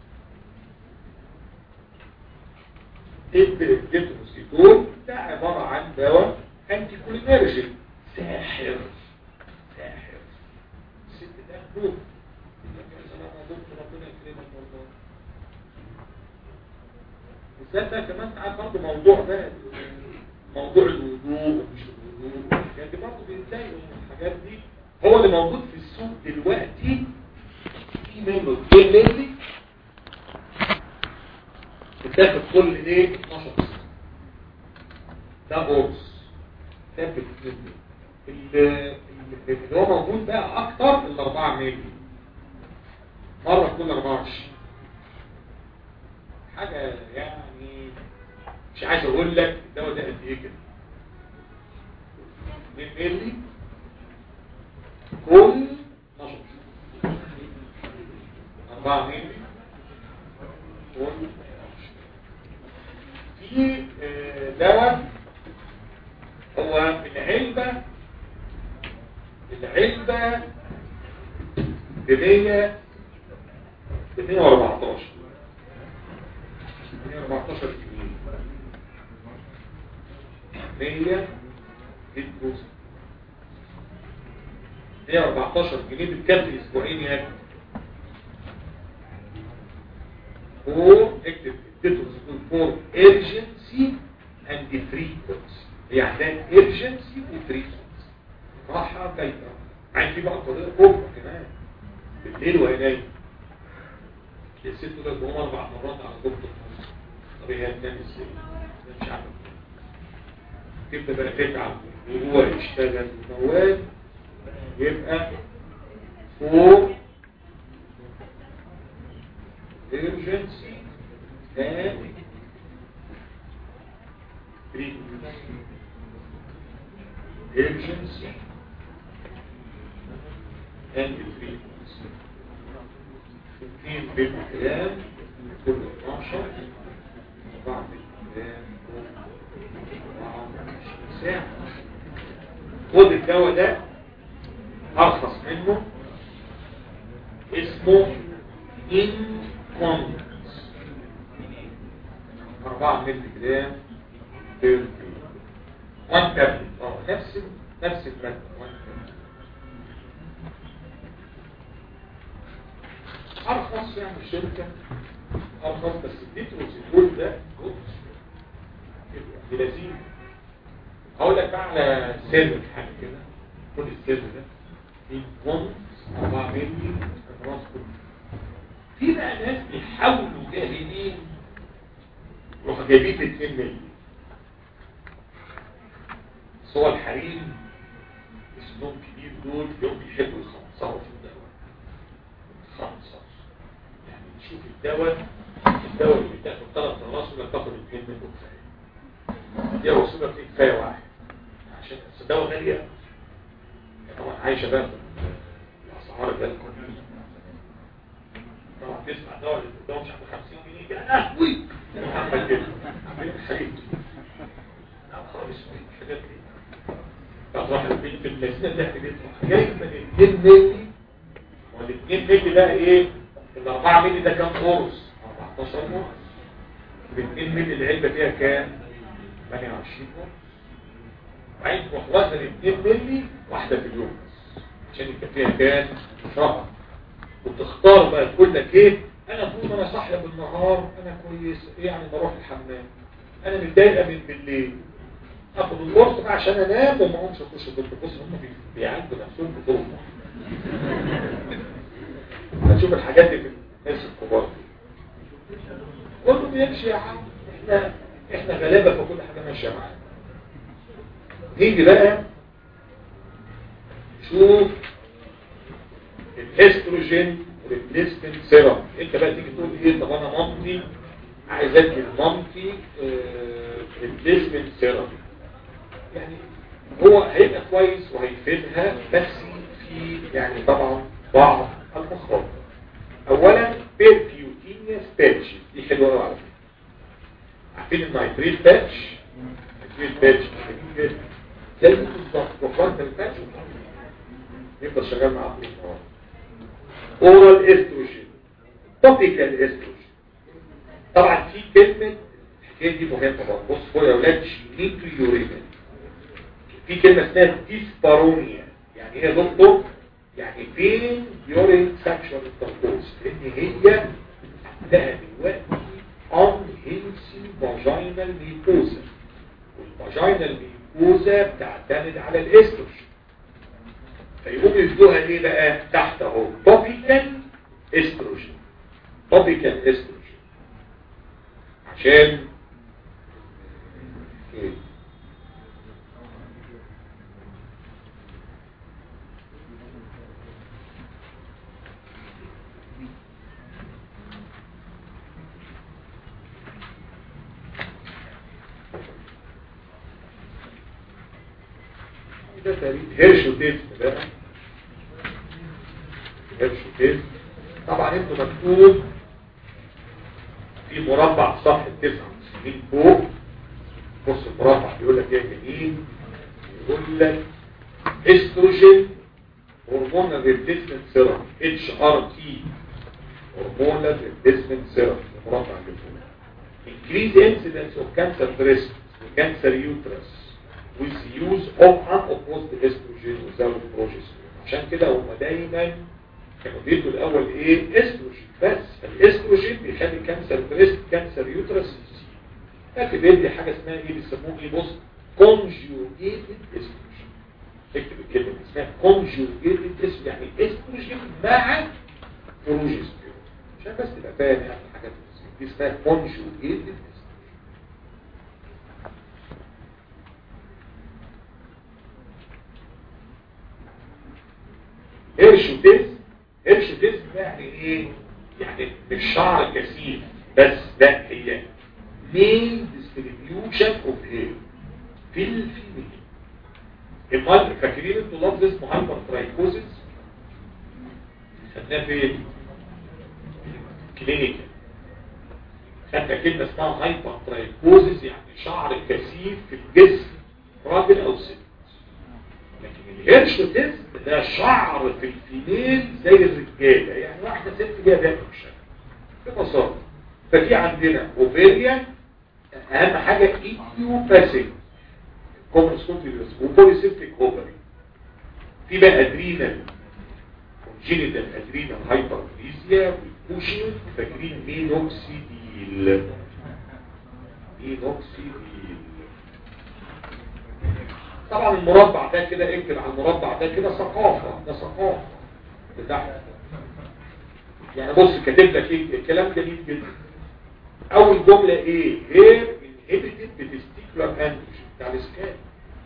الديتروزيتون ده عبارة عن دواء انتي كولينرجين ساحر ساحر الست ده نور ربنا يكرمك والله بالذات ده كمان تعال برضه موضوع بقى موضوع الوضوء ومش الوضوء يعني برضه بيتضايقوا من الحاجات دي هو اللي موجود في السوق دلوقتي في منه ايه ميلي بتاخد كل ايه 12 سنه ده قرص ثابت اللي هو موجود بقى اكتر ال 4 مللي مرة كل 24 حاجة يعني مش عايز اقول لك الدواء ده قد ايه كده 2 مللي كل 12 4 مللي كل في آه، دواء هو العلبة العلبة ب 100 ب 114 114 جنيه 100 جنيه 114 جنيه بتكفي اسبوعين يا ابني فور اكتب التيتل فور urgency and frequency هي عندها urgency و frequency راحة جاية عين في بقى طريقة كبرى كمان بالليل وهي نايمة الست تقول لك اربع مرات على كبرى النص طب هي هتنام ازاي؟ مش عارف تبدا بقى تتعب وهو يشتغل موال يبقى فور urgency and frequency urgency and frequency اثنين بالكلام كل 12 بعد الكلام كل 24 ساعة خد الدواء ده ارخص منه اسمه انكونس 4 مللي جرام بير كيلو 1 تابلت اه نفس نفس المادة 1 تابلت ارخص يعني الشركة ارخص بس الديتروسيكول ده بلازين هقول لك بقى على سر حاجة كده كل السر ده انكونس 4 مللي راس كله في بقى ناس بيحاولوا جاهلين يروحوا جايبين 2 مللي بس هو الحريم اسمهم كبير دول يوم بيحبوا يخنصروا في الدواء خنصر يعني نشوف الدواء الدواء اللي بتاخد ثلاث راس ولا تاخد 2 منه كفايه دي وصلة فيه كفايه واحد عشان بس الدواء غالي يعني طبعا عايشه بقى الاسعار ده الكل طبعا تسمع دواء اللي قدامه مش عارف 50 جنيه كده قهوي محمد كده عاملين حاجات لا خالص الحاجات دي تروح البيت في المدينه اللي احنا بيطلع جاي من 2 مللي وال 2 مللي ده ايه ال 4 مللي ده كام قرص 14 قرص ال 2 مللي العلبه فيها كام 28 قرص وبعدين تروح وزن 2 مللي واحده في اليوم بس عشان يبقى فيها كام رقم وتختار بقى تقول لك ايه انا طول ما انا صاحيه بالنهار انا كويس يعني بروح الحمام انا متضايقه من بالليل اخد القرص بقى عشان انام وما اقومش اخش الدكتور بص هم بي- بيعالجوا نفسهم بطرق هتشوف الحاجات دي في الناس الكبار كله بيمشي يا عم احنا احنا غلابه في كل حاجه ماشيه معانا نيجي بقى شوف الاستروجين ريبليسمنت سيرم انت بقى تيجي تقول ايه طب انا مامتي عايز ادي لمامتي ريبليسمنت سيرم يعني هو هيبقى كويس وهيفيدها بس في يعني طبعا بعض المخاطر اولا بيركيوتينيوس باتش دي حلوه قوي على فكره عارفين النايتريت باتش النايتريت باتش زي بالظبط وفرت الباتش يفضل شغال معاه طول النهار اورال استروجين توبيكال استروجين طبعا في كلمه الحكايه دي مهمه بقى بص فوق يا اولاد شينيتو يورينا في كلمه اسمها ديسبارونيا يعني ايه يا دكتور يعني فين يورين سكشوال انتركورس لان هي لها دلوقتي unhealthy vaginal mucosa والفاجينال ميكوزا بتعتمد على الاستروجين فيقوم يدوها ايه بقى تحت اهو توبيكال استروجين توبيكال استروجين عشان إيه؟ ده تقريبا هيرشوتيزم بقى هيرشوتيزم طبعا انتوا مكتوب في مربع صفحة 99 فوق بص المربع بيقول لك ايه جميل يقول لك استروجين هرمون ريبليسمنت سيرم اتش ار تي هرمون ريبليسمنت سيرم المربع اللي فوق increase incidence of cancer breast cancer uterus with use of unopposed estrogen without progesterone عشان كده هم دايما كانوا بيدوا الاول ايه استروجين بس فالاستروجين بيخلي كانسر بريست كانسر يوترس يزيد لكن بيدي حاجه اسمها ايه بيسموه ايه بص conjugated estrogen اكتب الكلمه دي اسمها conjugated estrogen يعني استروجين مع بروجستيرون عشان بس تبقى فاهم يعني الحاجات دي اسمها conjugated estrogen هيرشوتيز هيرشوتيز يعني ايه يعني مش شعر كثيف بس لا هي مين ديستريبيوشن اوف هير في الفيميل امال فاكرين انتوا لفظ اسمه هايبر ترايكوزيس خدناه فين كلينيكال خدنا كلمه اسمها هايبر ترايكوزيس يعني شعر كثيف في الجسم راجل او ست لكن الهيرشوتيزم ده شعر في الفيميل زي الرجاله يعني واحده ست ليها دقن ببساطه ففي عندنا اوفيريا اهم حاجه ايديوباثيك كومنسكوبي وبوليسيستيك اوفري في بقى ادرينال كونجينيتال ادرينال هايبربليزيا والبوشين فاكرين مينوكسيديل مينوكسيديل طبعا المربع ده كده اكتب على المربع ده كده ثقافة ده ثقافة بتاعنا يعني بص كاتب لك ايه الكلام جميل جدا اول جملة ايه غير انهبيتد بتستيكولار اندروجين بتاع الاسكان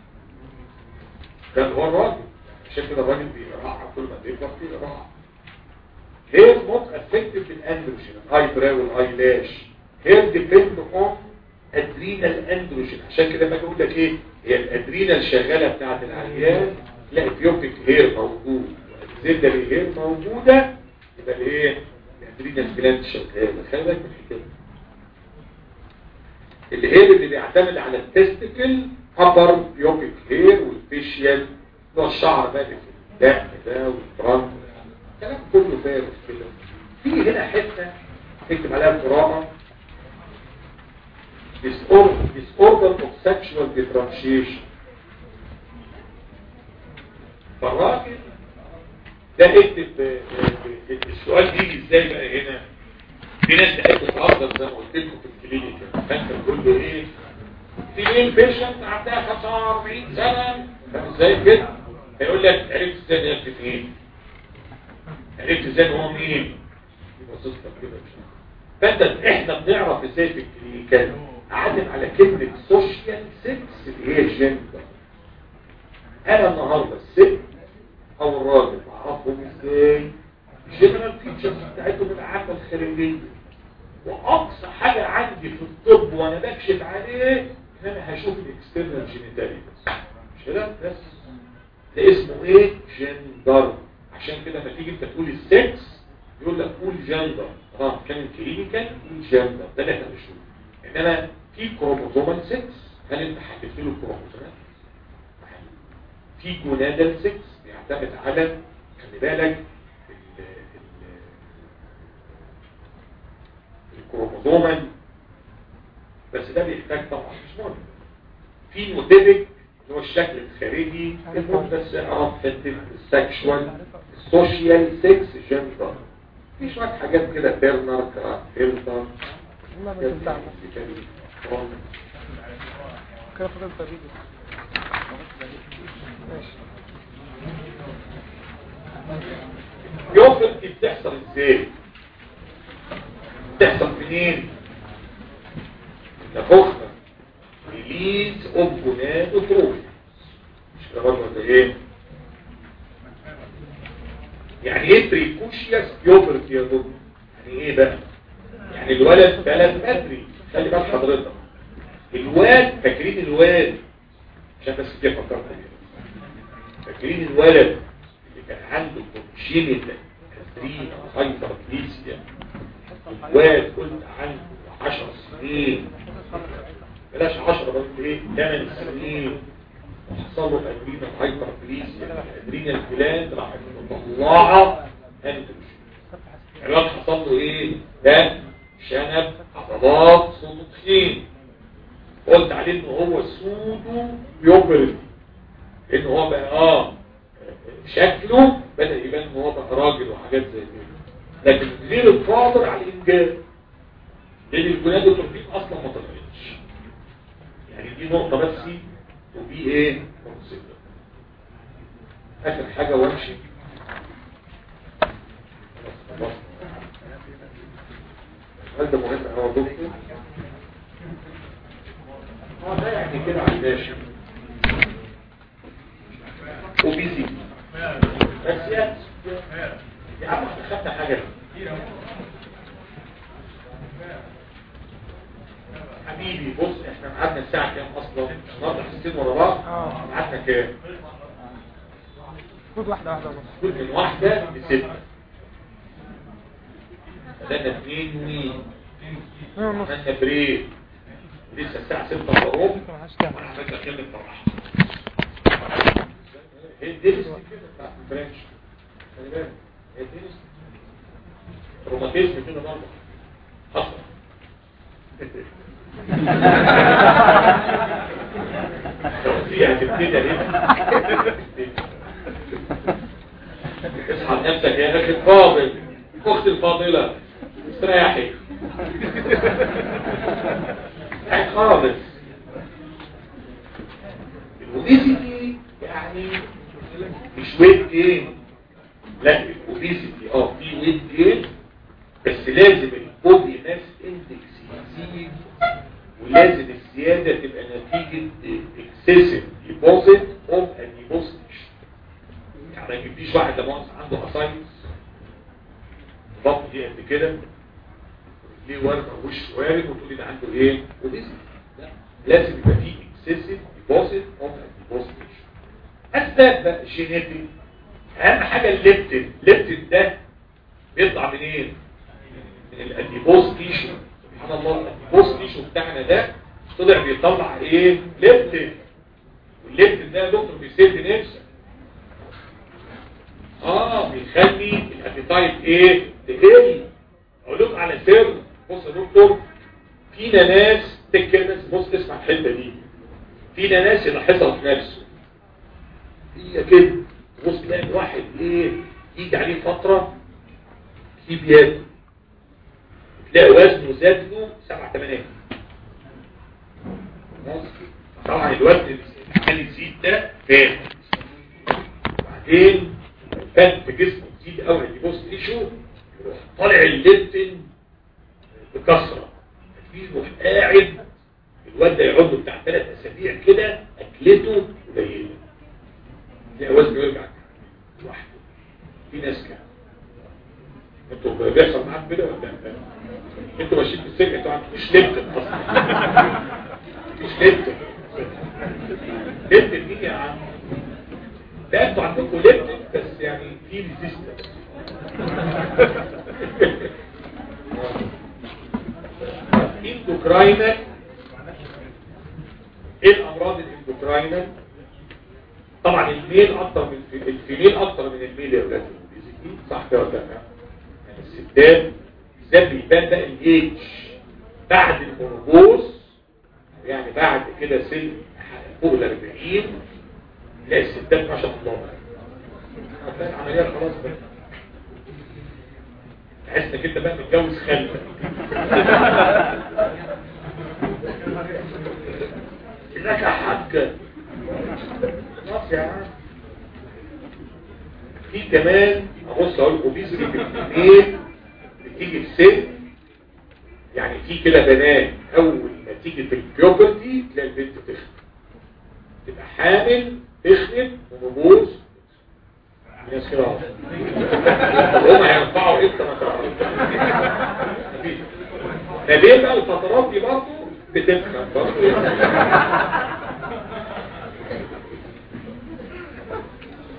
ده هو الراجل عشان كده الراجل بيقرع كل ما بيكبر بيقرع غير نوت افكتيف بالاندروجين الاي براو والاي لاش غير ديبند اون ادرينال اندروجين عشان كده ما اقول لك ايه هي الادرينال شغاله بتاعت العيان لا بيوبك هير موجود الزبده الهير موجوده يبقى الايه الادرينال جلاند شغاله خلي بالك من الحكايه الهير اللي بيعتمد على التستيكل ابر بيوبك هير والفيشيال اللي هو الشعر بقى اللي في الدقن ده والفرنت الكلام كله فارغ كده في هنا حته تكتب عليها قراءه disorder, disorder of sexual differentiation فالراجل ده اكتب السؤال دي ازاي بقى هنا في ناس تحب تتعرض زي ما قلت لكم في الكلينيك فانت تقول له ايه في مين بيشنت عندها 45 سنه فاهم ازاي كده هيقول لك عرفت ازاي ده يكتب ايه عرفت ازاي هو مين يبقى صدفه كده فانت احنا بنعرف ازاي في الكلينيكال عادم على كلمة سوشيال سكس اللي هي جندر انا النهاردة الست او الراجل بعرفهم ازاي جنرال فيتشرز بتاعتهم العامة الخارجية واقصى حاجة عندي في الطب وانا بكشف عليه ان انا هشوف الاكسترنال جينيتالي بس مش كده بس ده اسمه ايه جندر عشان كده لما تيجي انت تقول السكس يقول لك قول جندر اه كان كلينيكال قول جندر ده اللي احنا بنشوفه انما في كروموزومال 6 هل انت حددت له الكروموزومات في جونادال 6 بيعتمد على خلي بالك الكروموزومال بس ده بيحتاج طبعا مش مهم في نوتيبك اللي هو الشكل الخارجي المهم بس اعرف السكشوال السوشيال 6 جندر في شويه حاجات كده تيرنر فيلتر ما بتنفع كده فضل فريد ماشي يوصل دي بتحصل ازاي بتحصل منين نفخنا ريليز اوف جونادوتروفي مش كده برضه ولا ايه يعني ايه بريكوشياس بيوبرتي يا دكتور يعني ايه بقى يعني الولد ثلاث متري خلي بال حضرتك الواد فاكرين الواد عشان بس كده فكرت فاكرين الولد اللي كان عنده كونجينيتال كاترين هايبربليسيا الواد قلت عنده 10 سنين بلاش 10 بس ايه 8 سنين وحصل له ادرينا هايبربليسيا ادرينا الجلاند راحت مطلعه انتوش الواد حصل له ايه ده شنب عضلات صوته تخين قلت عليه ان هو سودو بيوبرتي ان هو بقى اه شكله بدأ يبان ان هو بقى راجل وحاجات زي كده لكن غير القادر على الانجاز لان الجونادوتروبين اصلا ما طلعتش يعني دي نقطة بس ودي ايه مصيبة اخر حاجة وامشي هل ده مهم هو دكتور اه ده يعني كده على الماشي وبيزي بس يا يا عم احنا خدنا حاجة حبيبي بص احنا قعدنا الساعة كام اصلا النهارده حسين ورا بعض قعدنا كام خد واحدة واحدة ونص كل من واحدة لستة بدأنا اثنين وي اثنين ونص عملنا بريك لسه الساعة ستة الا ربع لسه ملهاش كام عملنا كلمة طرح هي الدنس كده بتاعت الفرنش خلي بالك هي الدنس روماتيزم كده برضه حصل فيها تبتدي هنا اصحى نفسك يا اخي الفاضل اختي الفاضلة استريحي استريحي خالص الاوبيسيتي يعني مش ويت جين لا الاوبيسيتي اه في ويت جين بس لازم البودي ماس اندكس يزيد ولازم الزيادة تبقى نتيجة اكسسيف ديبوزيت اوف الديبوزيت يعني ما يجيبليش واحد لمؤاخذة عنده اسايتس ضغط دي قد كده ليه ورمه وش وارم وتقول لي ده عنده ايه اوبيسيتي لا لازم يبقى فيه اكسسيف ديبوزيت اوف الديبوزيت اسباب بقى جينيتي اهم حاجه الليبتين الليبتين ده بيطلع منين من الاديبوز تيشو سبحان الله الاديبوز تيشو بتاعنا ده طلع بيطلع ايه ليبتين والليبتين ده يا دكتور بيسد نفسك اه بيخلي الابيتايت ايه تقل اقول لكم على سر بص يا دكتور فينا ناس تكنس بص اسمع الحته دي فينا ناس يلاحظها في نفسه هي كده بص تلاقي الواحد ايه يجي عليه فتره في بياكل تلاقي وزنه زاد له 7 8 طبعا الوزن اللي عمال يزيد ده فات وبعدين فات في جسمه تزيد قوي يبص تيشو يروح طالع الليبتين بكثره يروح قاعد الواد ده يقعد له بتاع ثلاث اسابيع كده اكلته قليله تلاقي وزنه يرجع لوحده في ناس كده انتوا بيحصل معاكم كده ولا لا انتوا ماشيين في السجن انتوا ما عندكوش ليبتين اصلا مفيش ليبتين ليبتين مين يا عم لا انتوا عندكم ليبتين بس يعني في ريزيستنس اندوكراينال ايه الامراض الاندوكراينال طبعا الميل اكتر من الفيميل اكتر من الميل يا ولاد صح كده ولا لا يعني الستات بالذات بيبان بقى الايدج بعد المنبوس يعني بعد كده سن فوق ال 40 تلاقي الستات ما شاء الله هتلاقي العمليه خلاص بقى تحس انك انت بقى متجوز خلفه ازيك يا حاج خلاص يا عم في كمان ابص اقول اوبيزري بالاثنين بتيجي في سن يعني في كده بنات اول ما تيجي في البيوبرتي تلاقي البنت تخن تبقى حامل تخنت ونبوظ ناس كده هم هينفعوا امتى ما تعرفش فليه بقى الفترات دي برضه بتفهم برضه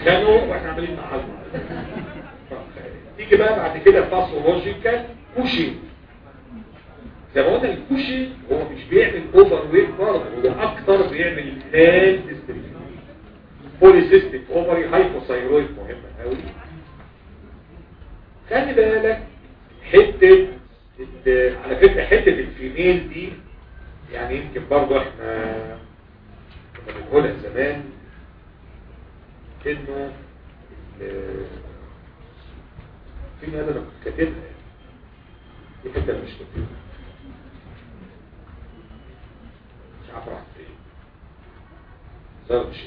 بيسخنوا واحنا عاملين نعلم تيجي بقى بعد كده باثولوجيكال كوشي زي ما قلنا الكوشي هو مش بيعمل اوفر ويت برضه هو اكتر بيعمل مال ديستريبيوشن بوليسيستيك اوفري هايبوثايرويد مهمه قوي خلي بالك حته ال- على فكره حته الفيميل دي يعني يمكن برضه احنا كنا بنقولها زمان انه ال- في هذا انا كنت كاتبها يعني. دي حته أنا مش كاتبها مش عارف راحت فين ظهر شيء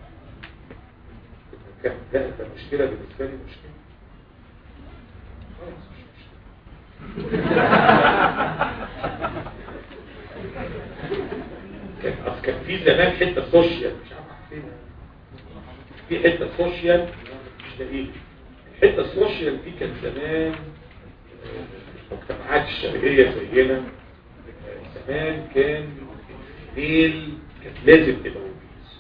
كان لا ده مشكله بالنسبه لي مشكله خلاص مش مشكله كان أصل كان في زمان حته سوشيال مش عارف فين في حته سوشيال مش لاقيه الحته السوشيال دي كان زمان آه، المجتمعات الشرقيه زينا آه، زمان كان الليل كانت لازم تبقى وبيس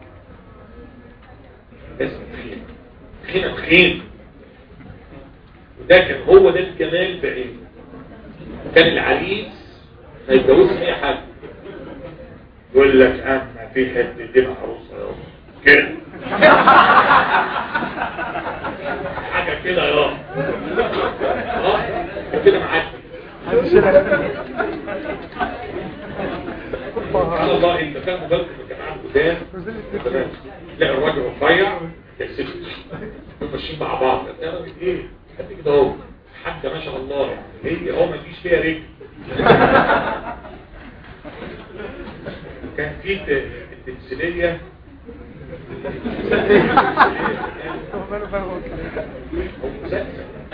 لازم تخين تخينه تخين وده كان هو ده الجمال بعينه كان العريس ما يتجوزش اي حد يقول لك اما في حته دي عروسه يابا كده حاجه كده يابا اه كده معاك سبحان الله انت فاهم بالك من الجماعه القدام تمام. لا الراجل رفيع يكسب هم ماشيين مع بعض ده راجل ايه قد كده اهو حاجه ما شاء الله يعني هي هو ما فيش فيها رجل كان في ت- التمثيليه هو مسلسل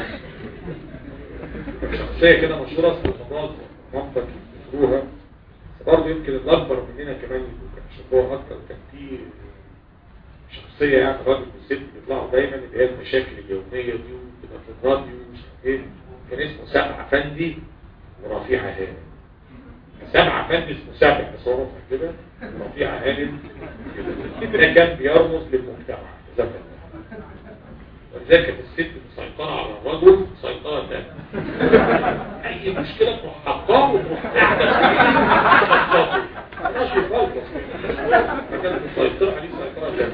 شخصيه كده مشهوره اسمها مراد منطق يذكروها برضه يمكن الأكبر مننا كمان كان شافوها أكتر كان في شخصية يعني راجل والست بيطلعوا دايما اللي هي المشاكل اليومية دي وتبقى في الراديو ومش عارف ايه كان اسمه سبع فندي ورفيع هانم سبع فندي اسمه سبع بس هو رفع كده ورفيع هانم ده كان بيرمز للمجتمع زمان ولذلك كانت الست مسيطرة على الرجل سيطرة تامة أي مشكلة تروح حطاه وتروح قاعدة فيه ماشي يفلص كانت مسيطرة عليه سيطرة تامة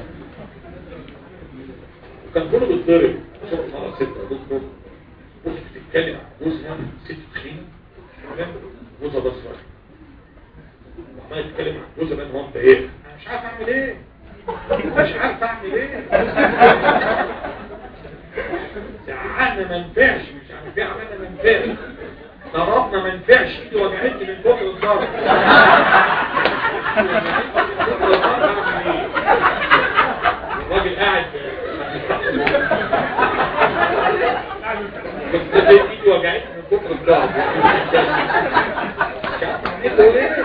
وكان كله بيتضرب شوف مرة ست يا دكتور بص بتتكلم عن جوزها ست تخينة تمام؟ جوزها ده صغير وعمال يتكلم عن جوزها بقى ان هو انت ايه؟ انا مش عارف اعمل ايه مش عارف اعمل ايه زعلنا ما نفعش مش عارف ايه عملنا ما نفعش ضربنا ما نفعش ايدي وجعتني من كتر الضرب الراجل قاعد بس ايدي وجعتني من كتر الضرب مش عارف اعمل له ايه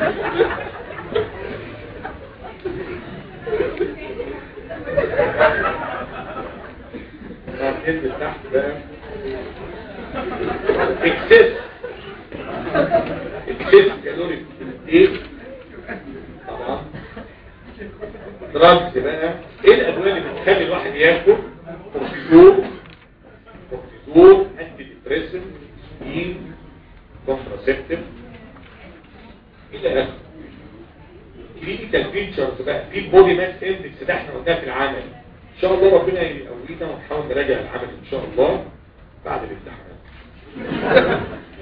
بعدين من تحت بقى اكسس اكسس كالوري ايه طبعا دراجز بقى ايه الادويه اللي بتخلي الواحد ياكل كورتيزون كورتيزون انتي ديبريسنت سبين كونتراسيبتيف الى اخره كلينيكال فيتشرز بقى في بودي ماس اندكس ده احنا قلناه في العمل ان شاء الله ربنا يقوينا ونحاول نراجع العمل ان شاء الله بعد الامتحانات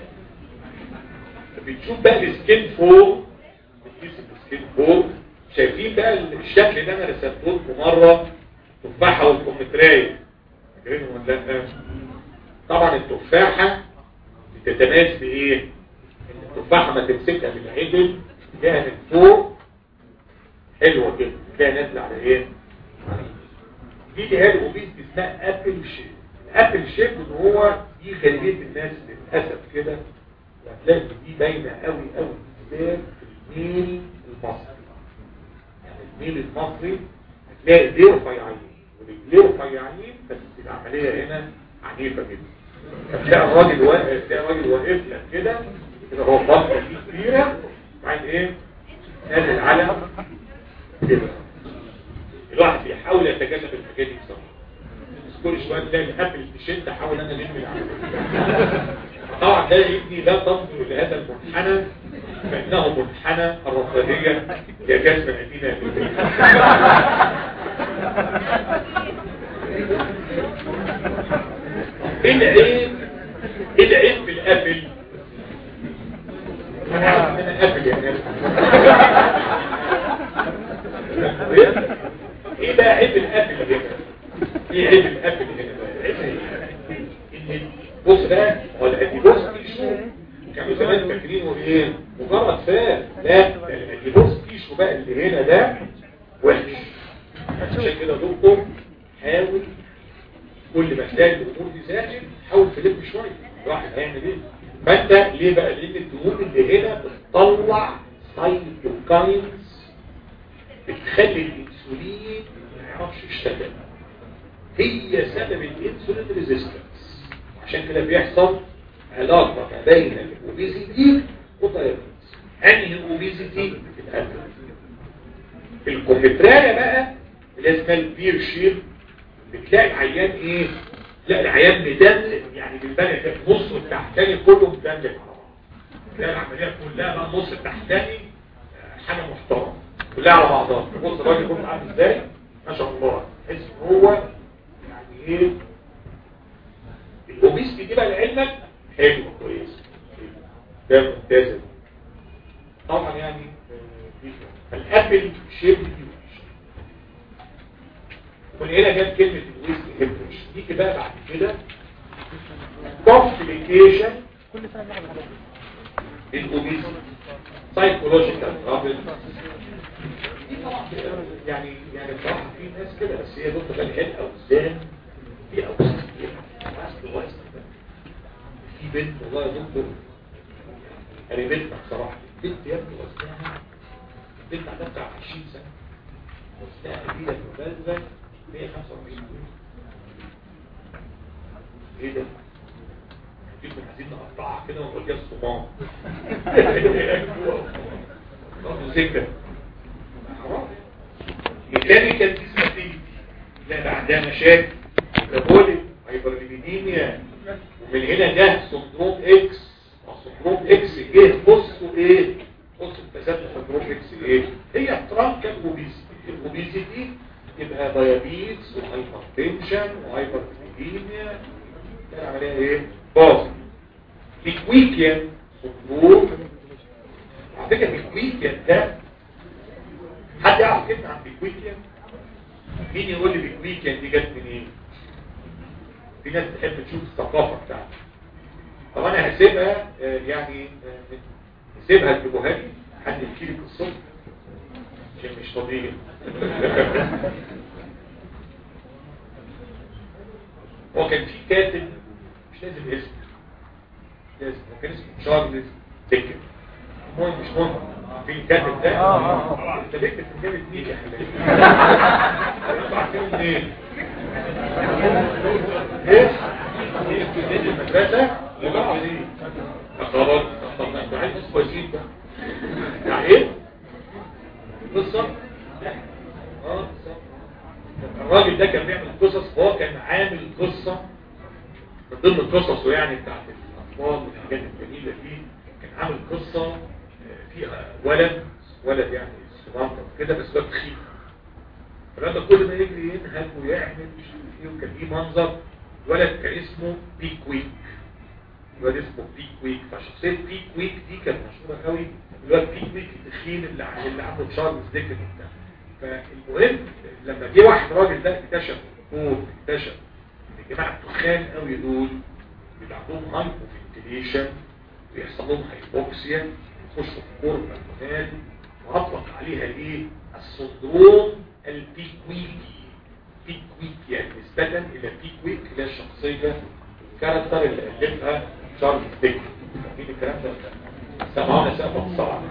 بتشوف بقى السكين فوق بتقيس السكين فوق شايفين بقى الشكل ده انا رسمته لكم مره تفاحه والكمثريه فاكرينه ولا لا طبعا التفاحه بتتميز بايه ان التفاحه ما تمسكها بالعدل تلاقيها من فوق حلوه كده تلاقيها نازله على ايه على الإيد. دي اللي هي الاوبيس اسمها ابل شيب الابل شيب ان هو دي غالبيه الناس للاسف كده وهتلاقي إن دي باينه قوي قوي بالذات في الميل المصري يعني الميل المصري هتلاقي ايديه رفيعين ورجليه رفيعين بس العمليه هنا عنيفه جدا هتلاقي الراجل واقف تلاقي الراجل واقف لك كده كده هو بطنه دي كبيره وبعدين ايه نازل على كده الواحد بيحاول يتجنب الحاجات دي بصراحه كل شويه تلاقي القبل تشد احاول انا الم العمل طبعا ده ابني لا تنظر لهذا المنحنى فانه منحنى الرفاهيه يجاز مدينه ايه العيب ايه العيب بالقبل انا عارف ان انا قبل يعني ايه بقى عيب القبل هنا ايه عيب القبل هنا بقى عيب ايه ان بص بقى هو القبل بص تيشو كانوا زمان فاكرينه ايه مجرد فات لا اللي بص تيشو بقى اللي هنا ده وحش عشان كده دكتور حاول كل ما تلاقي الامور دي ساكن حاول تلف شويه الواحد هيعمل ايه فانت ليه بقى لان الدهون اللي هنا بتطلع سايتوكاينز بتخلي الانسولين ما يعرفش يشتغل هي سبب الانسولين ريزيستنس عشان كده بيحصل علاقه ما بين الاوبيزيتي والدايابيتس انهي الاوبيزيتي القلب الكمثريه بقى اللي اسمها البير شير بتلاقي العيان ايه لا العيان مدمر يعني بالبنية كده نص التحتاني كله مدمر على بعض تلاقي العملية كلها بقى النص التحتاني حاجة محترمة كلها على بعضها بص الراجل يكون عامل ازاي ما شاء الله تحس ان هو يعني ايه الاوبيستي دي بقى لعلمك حلوه كويس ده ممتازه طبعا يعني الابل شيب ومن هنا جت كلمة الويست هيبرش دي بقى بعد كده كومبليكيشن كل سنة بناخد الحاجات دي الاوبيس سايكولوجيكال ترابل يعني يعني بصراحة في ناس كده بس هي نقطة غالية الأوزان في أوزان كتير وزن وزن في بنت والله يا دكتور يعني بنت بصراحة البنت يا ابني وزنها البنت عندها بتاع 20 سنة وزنها كبيرة مبالغة 145 ايه ده؟ جيب عايزين نقطعها كده ونوديها الصمام برضه سكه حرام ميكانيكال ديسماتيك لا ده عندها مشاكل ميتابوليك هايبرليبيديميا ومن هنا ده سندروم اكس سندروم اكس جه بصوا ايه بص الفساد سندروم اكس ايه هي ترانكال اوبيسيتي الاوبيسيتي يبقى دايابيتس وهايبرتنشن وهايبرليبيديميا كان عليها ايه باظ بيكويكيان سندروم على فكره بيكويكيان ده حد يعرف كلمه عن بيكويكيان مين يقول لي بيكويكيان دي جت منين في ناس تحب تشوف الثقافه بتاعتها طب انا هسيبها آه، يعني آه، هسيبها لجوهري حد يحكي لي قصته عشان مش طبيعي هو كان في كاتب مش لازم اسم مش لازم هو كان اسمه تشارلز ديكن المهم مش مهم في الكاتب ده آه، آه، آه. انت ليه بتتكلم مين يا حبيبي انتوا عارفين منين ايه ايه في المدرسه وبقى دي خبر طب ما انتوا عايز كويسين بقى يعني ايه بالظبط اه بالظبط الراجل ده كان بيعمل قصص هو كان عامل قصة من ضمن قصصه يعني بتاعت الأطفال والحاجات الجميلة دي كان عامل قصة آه، فيها ولد ولد يعني صغير كده بس ده تخيف فلما كل ما يجري ينهج ويعمل مش عارف ايه وكان ليه منظر ولد كان اسمه بي كويك الواد اسمه بي كويك فشخصية بي كويك دي كانت مشهورة قوي الواد بي كويك التخين اللي ع- اللي عامله تشارلز ديكن وبتاع فالمهم لما جه واحد راجل ده اكتشف نور اكتشف ان الجماعه التخان قوي دول بيبقى عندهم هايبوفنتيليشن ويحصل لهم هايبوكسيا يخشوا في كور البلمونات واطلق عليها ايه السندروم البيكويكي بيكويك يعني نسبة الى بيكويك اللي هي الشخصية الكاركتر اللي ألفها تشارلز ديكن فاكرين الكلام ده سمعونا سقفة الصعب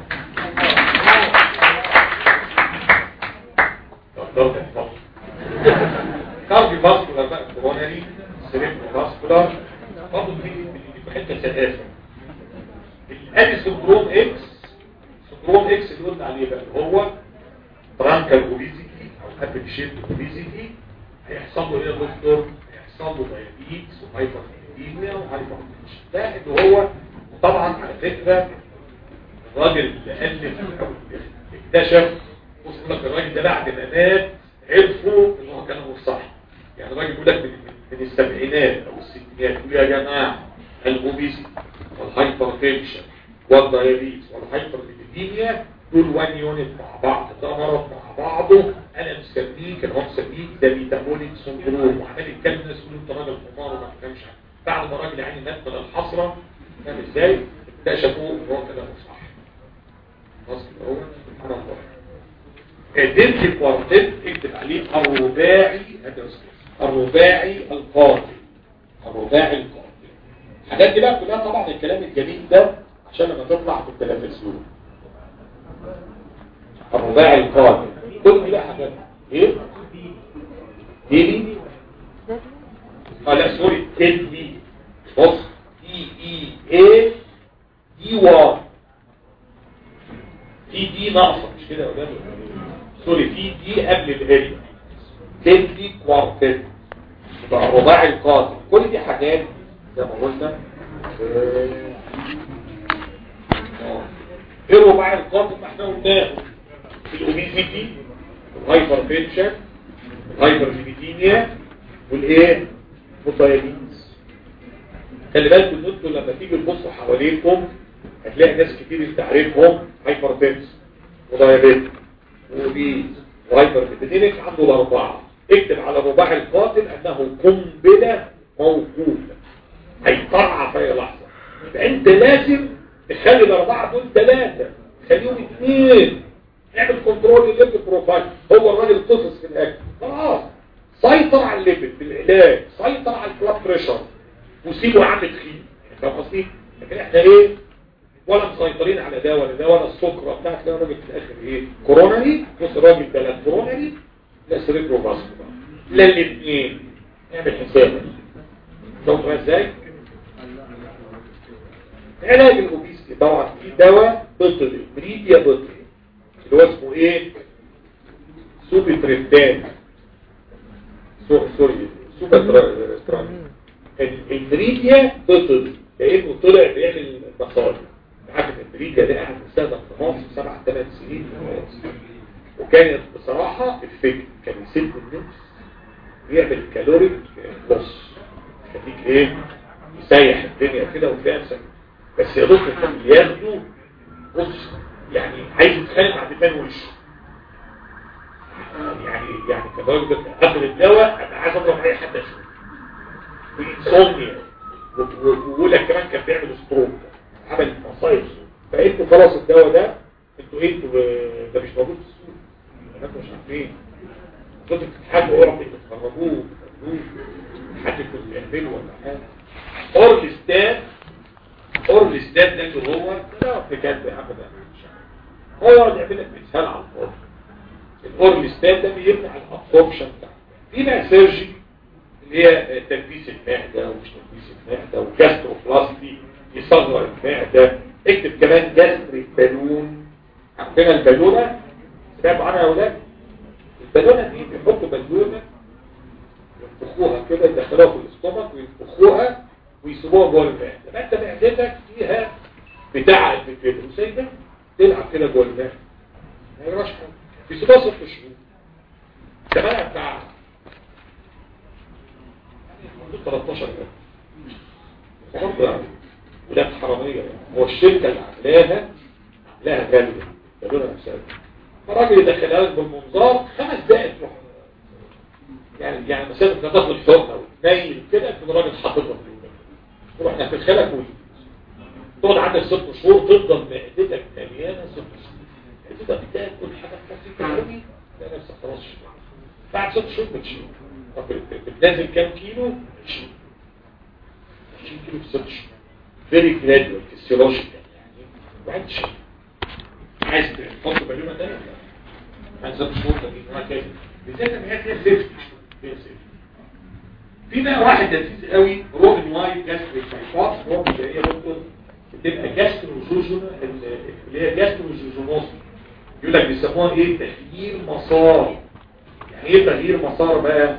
ضغط الفصل كارديو فاسكولار بقى كوروناري سيريبرو فاسكولار برضه دي دي في حته سداسه الادي سندروم اكس سندروم اكس اللي قلنا عليه بقى اللي هو ترانكال اوبيزيتي او هابت شيب اوبيزيتي هيحصل له ايه يا دكتور هيحصل له دايابيتس وهايبرتنشن وهايبرتنشن ده اللي هو طبعا على فكره الراجل اللي الف او اكتشف بص يقول لك الراجل ده بعد ما مات عرفوا ان هو كان هو صح يعني الراجل بيقول لك من, من السبعينات او الستينات يقول يا جماعه الاوبيزيتي والهايبرتنشن والدايابيتس والهايبرليبيديميا دول وان يونت مع بعض ده مرض مع بعضه انا مسميه كان هو مسميه ده ميتابوليك سندروم وعمال يتكلم الناس يقولوا انت راجل حمار وما تفهمش حاجه بعد ما الراجل يعني مات من الحسره فاهم ازاي؟ اكتشفوا ان هو كلامه صح خلاص كده هو سبحان الله اديت كوارتيت اكتب عليه الرباعي الرباعي القاتل الرباعي القاتل الحاجات دي بقى كلها طبعا الكلام الجميل ده عشان لما تطلع في التلفزيون الرباعي القاتل كل دي بقى حاجات ايه ديلي اه لا سوري تدي بص دي اي اي دي واي في دي ناقصه مش كده يا ولاد سوري في دي قبل الهري تدي كوارتيت يبقى الرباعي القاتل كل دي حاجات زي ما قلنا ايه الرباعي القاتل ما احنا قلناه الاوبيزيتي الهايبر تنشن الهايبر ليبيدينيا والايه والدايابيتس خلي بالكم ان انتوا لما تيجوا تبصوا حواليكم هتلاقي ناس كتير انت عارفهم هايبر تنس ودايابيتس وبيز وهايبر ليبيدينيك عنده الاربعه اكتب على الرباعي القاتل انه قنبله موجوده هيطرع في اي لحظه يبقى انت لازم تخلي الاربعه دول ثلاثه خليهم اثنين اعمل كنترول للليبid بروفايل هو الراجل قصص في الاكل خلاص سيطر على الليبid بالعلاج سيطر على البلاد بريشر وسيبه عامل تخين فاهم قصدي لكن احنا ايه ولا مسيطرين على ده ولا ده ولا السكر بتاع تلاقي الراجل في الاخر ايه كورونري بص الراجل ده لا كورونري لا سريبرو فاسكولار لا الاثنين اعمل حسابك شوف ازاي علاج الاوبيستي طبعا في دواء بطري بريديا بطري اللي هو اسمه ايه سوبيتريبتان سو- سوري سوبيتريبتان البريديا بطري لانه طلع بيعمل مصاري عارف ان البريديا ده قاعد مستخدم في مصر سبع ثمان سنين وكانت بصراحة الفكر كان يسد النفس ويعمل كالوريك بص يخليك ايه يسيح الدنيا كده وتلاقي نفسك بس يا دكتور كان اللي ياخده بص يعني عايز يتخانق مع دماغ وشه يعني يعني كان راجل اخد الدواء انا عايز اضرب اي حد اشوفه وانسومنيا ويقول لك كمان كان بيعمل ستروك عمل مصايب فانتوا خلاص الدواء ده انتوا ايه انتوا ده مش موجود في السوق انتوا مش عارفين كنتوا بتتحاجوا اوروبي بتخرجوه بتخرجوه حد كنت تعمله ولا حاجه اورلستان اورلستان ده اللي هو ده بجد يا عم ده هو يقعد يعمل لك مثال على الفاضي الاورلستان ده بيمنع الابسوربشن بتاعه في بقى سيرجي اللي هي تلبيس المعده ومش تلبيس المعده وجاستروفلاستي يصغر المعده اكتب كمان جاستريك بالون عندنا البالونه سمعتوا عنها يا اولاد البالونه دي بيحطوا بالونه ينفخوها كده يدخلوها في الاستومك وينفخوها ويسيبوها جوه المعده يبقى انت معدتك فيها بتاع الفيبروسيه ده تلعب كده جوه المعده ما يجراش حاجه بيسيبوها ست شهور ثمنها بتاع 13 جنيه برضه يعني ولاد حراميه يعني هو الشركه اللي عاملاها عاملاها غاليه بالونه نفسها فالراجل يدخلها لك بالمنظار خمس دقائق تروح يعني يعني مثلا انت تاخد حقنه وتنيل كده تكون الراجل حاططها في اليوم تروح تدخلك وي تقعد عندك ست شهور تفضل معدتك مليانه ست شهور معدتك بتاكل حاجه بسيطه قوي تلاقي نفسك خلاص شبعت بعد ست شهور بتشيل طب بتنزل كام كيلو؟ 20 20 كيلو في ست شهور فيري جرادوال فيسيولوجيكال يعني وبعد شيء عايز تحط بالونه تانية عايز ست شهور تانية وهكذا بالذات ان هي فيها سيفتي فيها سيفتي في بقى واحد لذيذ قوي روبن وايت جاستريك بايباس روبن اللي هي دكتور بتبقى جاستروجوجونا اللي هي جاستروجوجونوس يقول لك بيسموها ايه تغيير مسار يعني ايه تغيير مسار بقى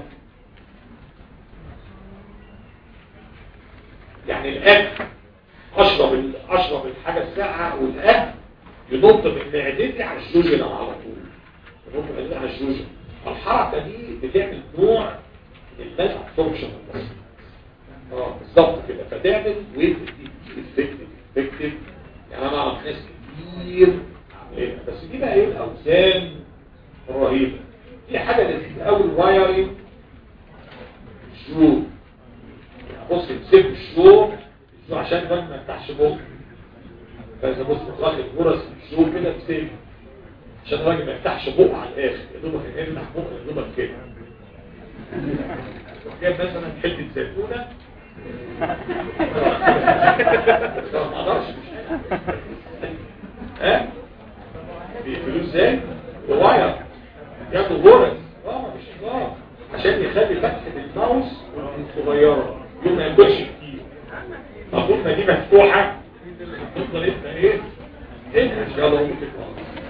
يعني الاكل اشرب ال- اشرب الحاجه الساقعه والاكل ينط من معدتي على الجوجن على طول ينط من معدتي على الجوجن الحركه دي بتعمل نوع من المال ابسوربشن اه بالظبط كده فتعمل ويت افكتيف افكتيف يعني انا اعرف ناس كتير إيه، بس دي بقى ايه الاوزان الرهيبه في حاجه لذيذه قوي الوايرنج الشو بص تسيب الشو الشو عشان ده ما يفتحش بقه فاذا بص واخد فرص الشو كده تسيب عشان الراجل ما يفتحش بقه على الاخر يا دوبك يفتح بقه يا دوبك كده جايب مثلا حته زيتونه ما اقدرش مش ها بيقفلوه ازاي بواير ياخدوا غرز اه مفيش اطلاق عشان يخلي فتحه الماوس صغيره يوم ما ياكلش كتير طب طول ما دي مفتوحه تفضل انت ايه انت يلا قوم كده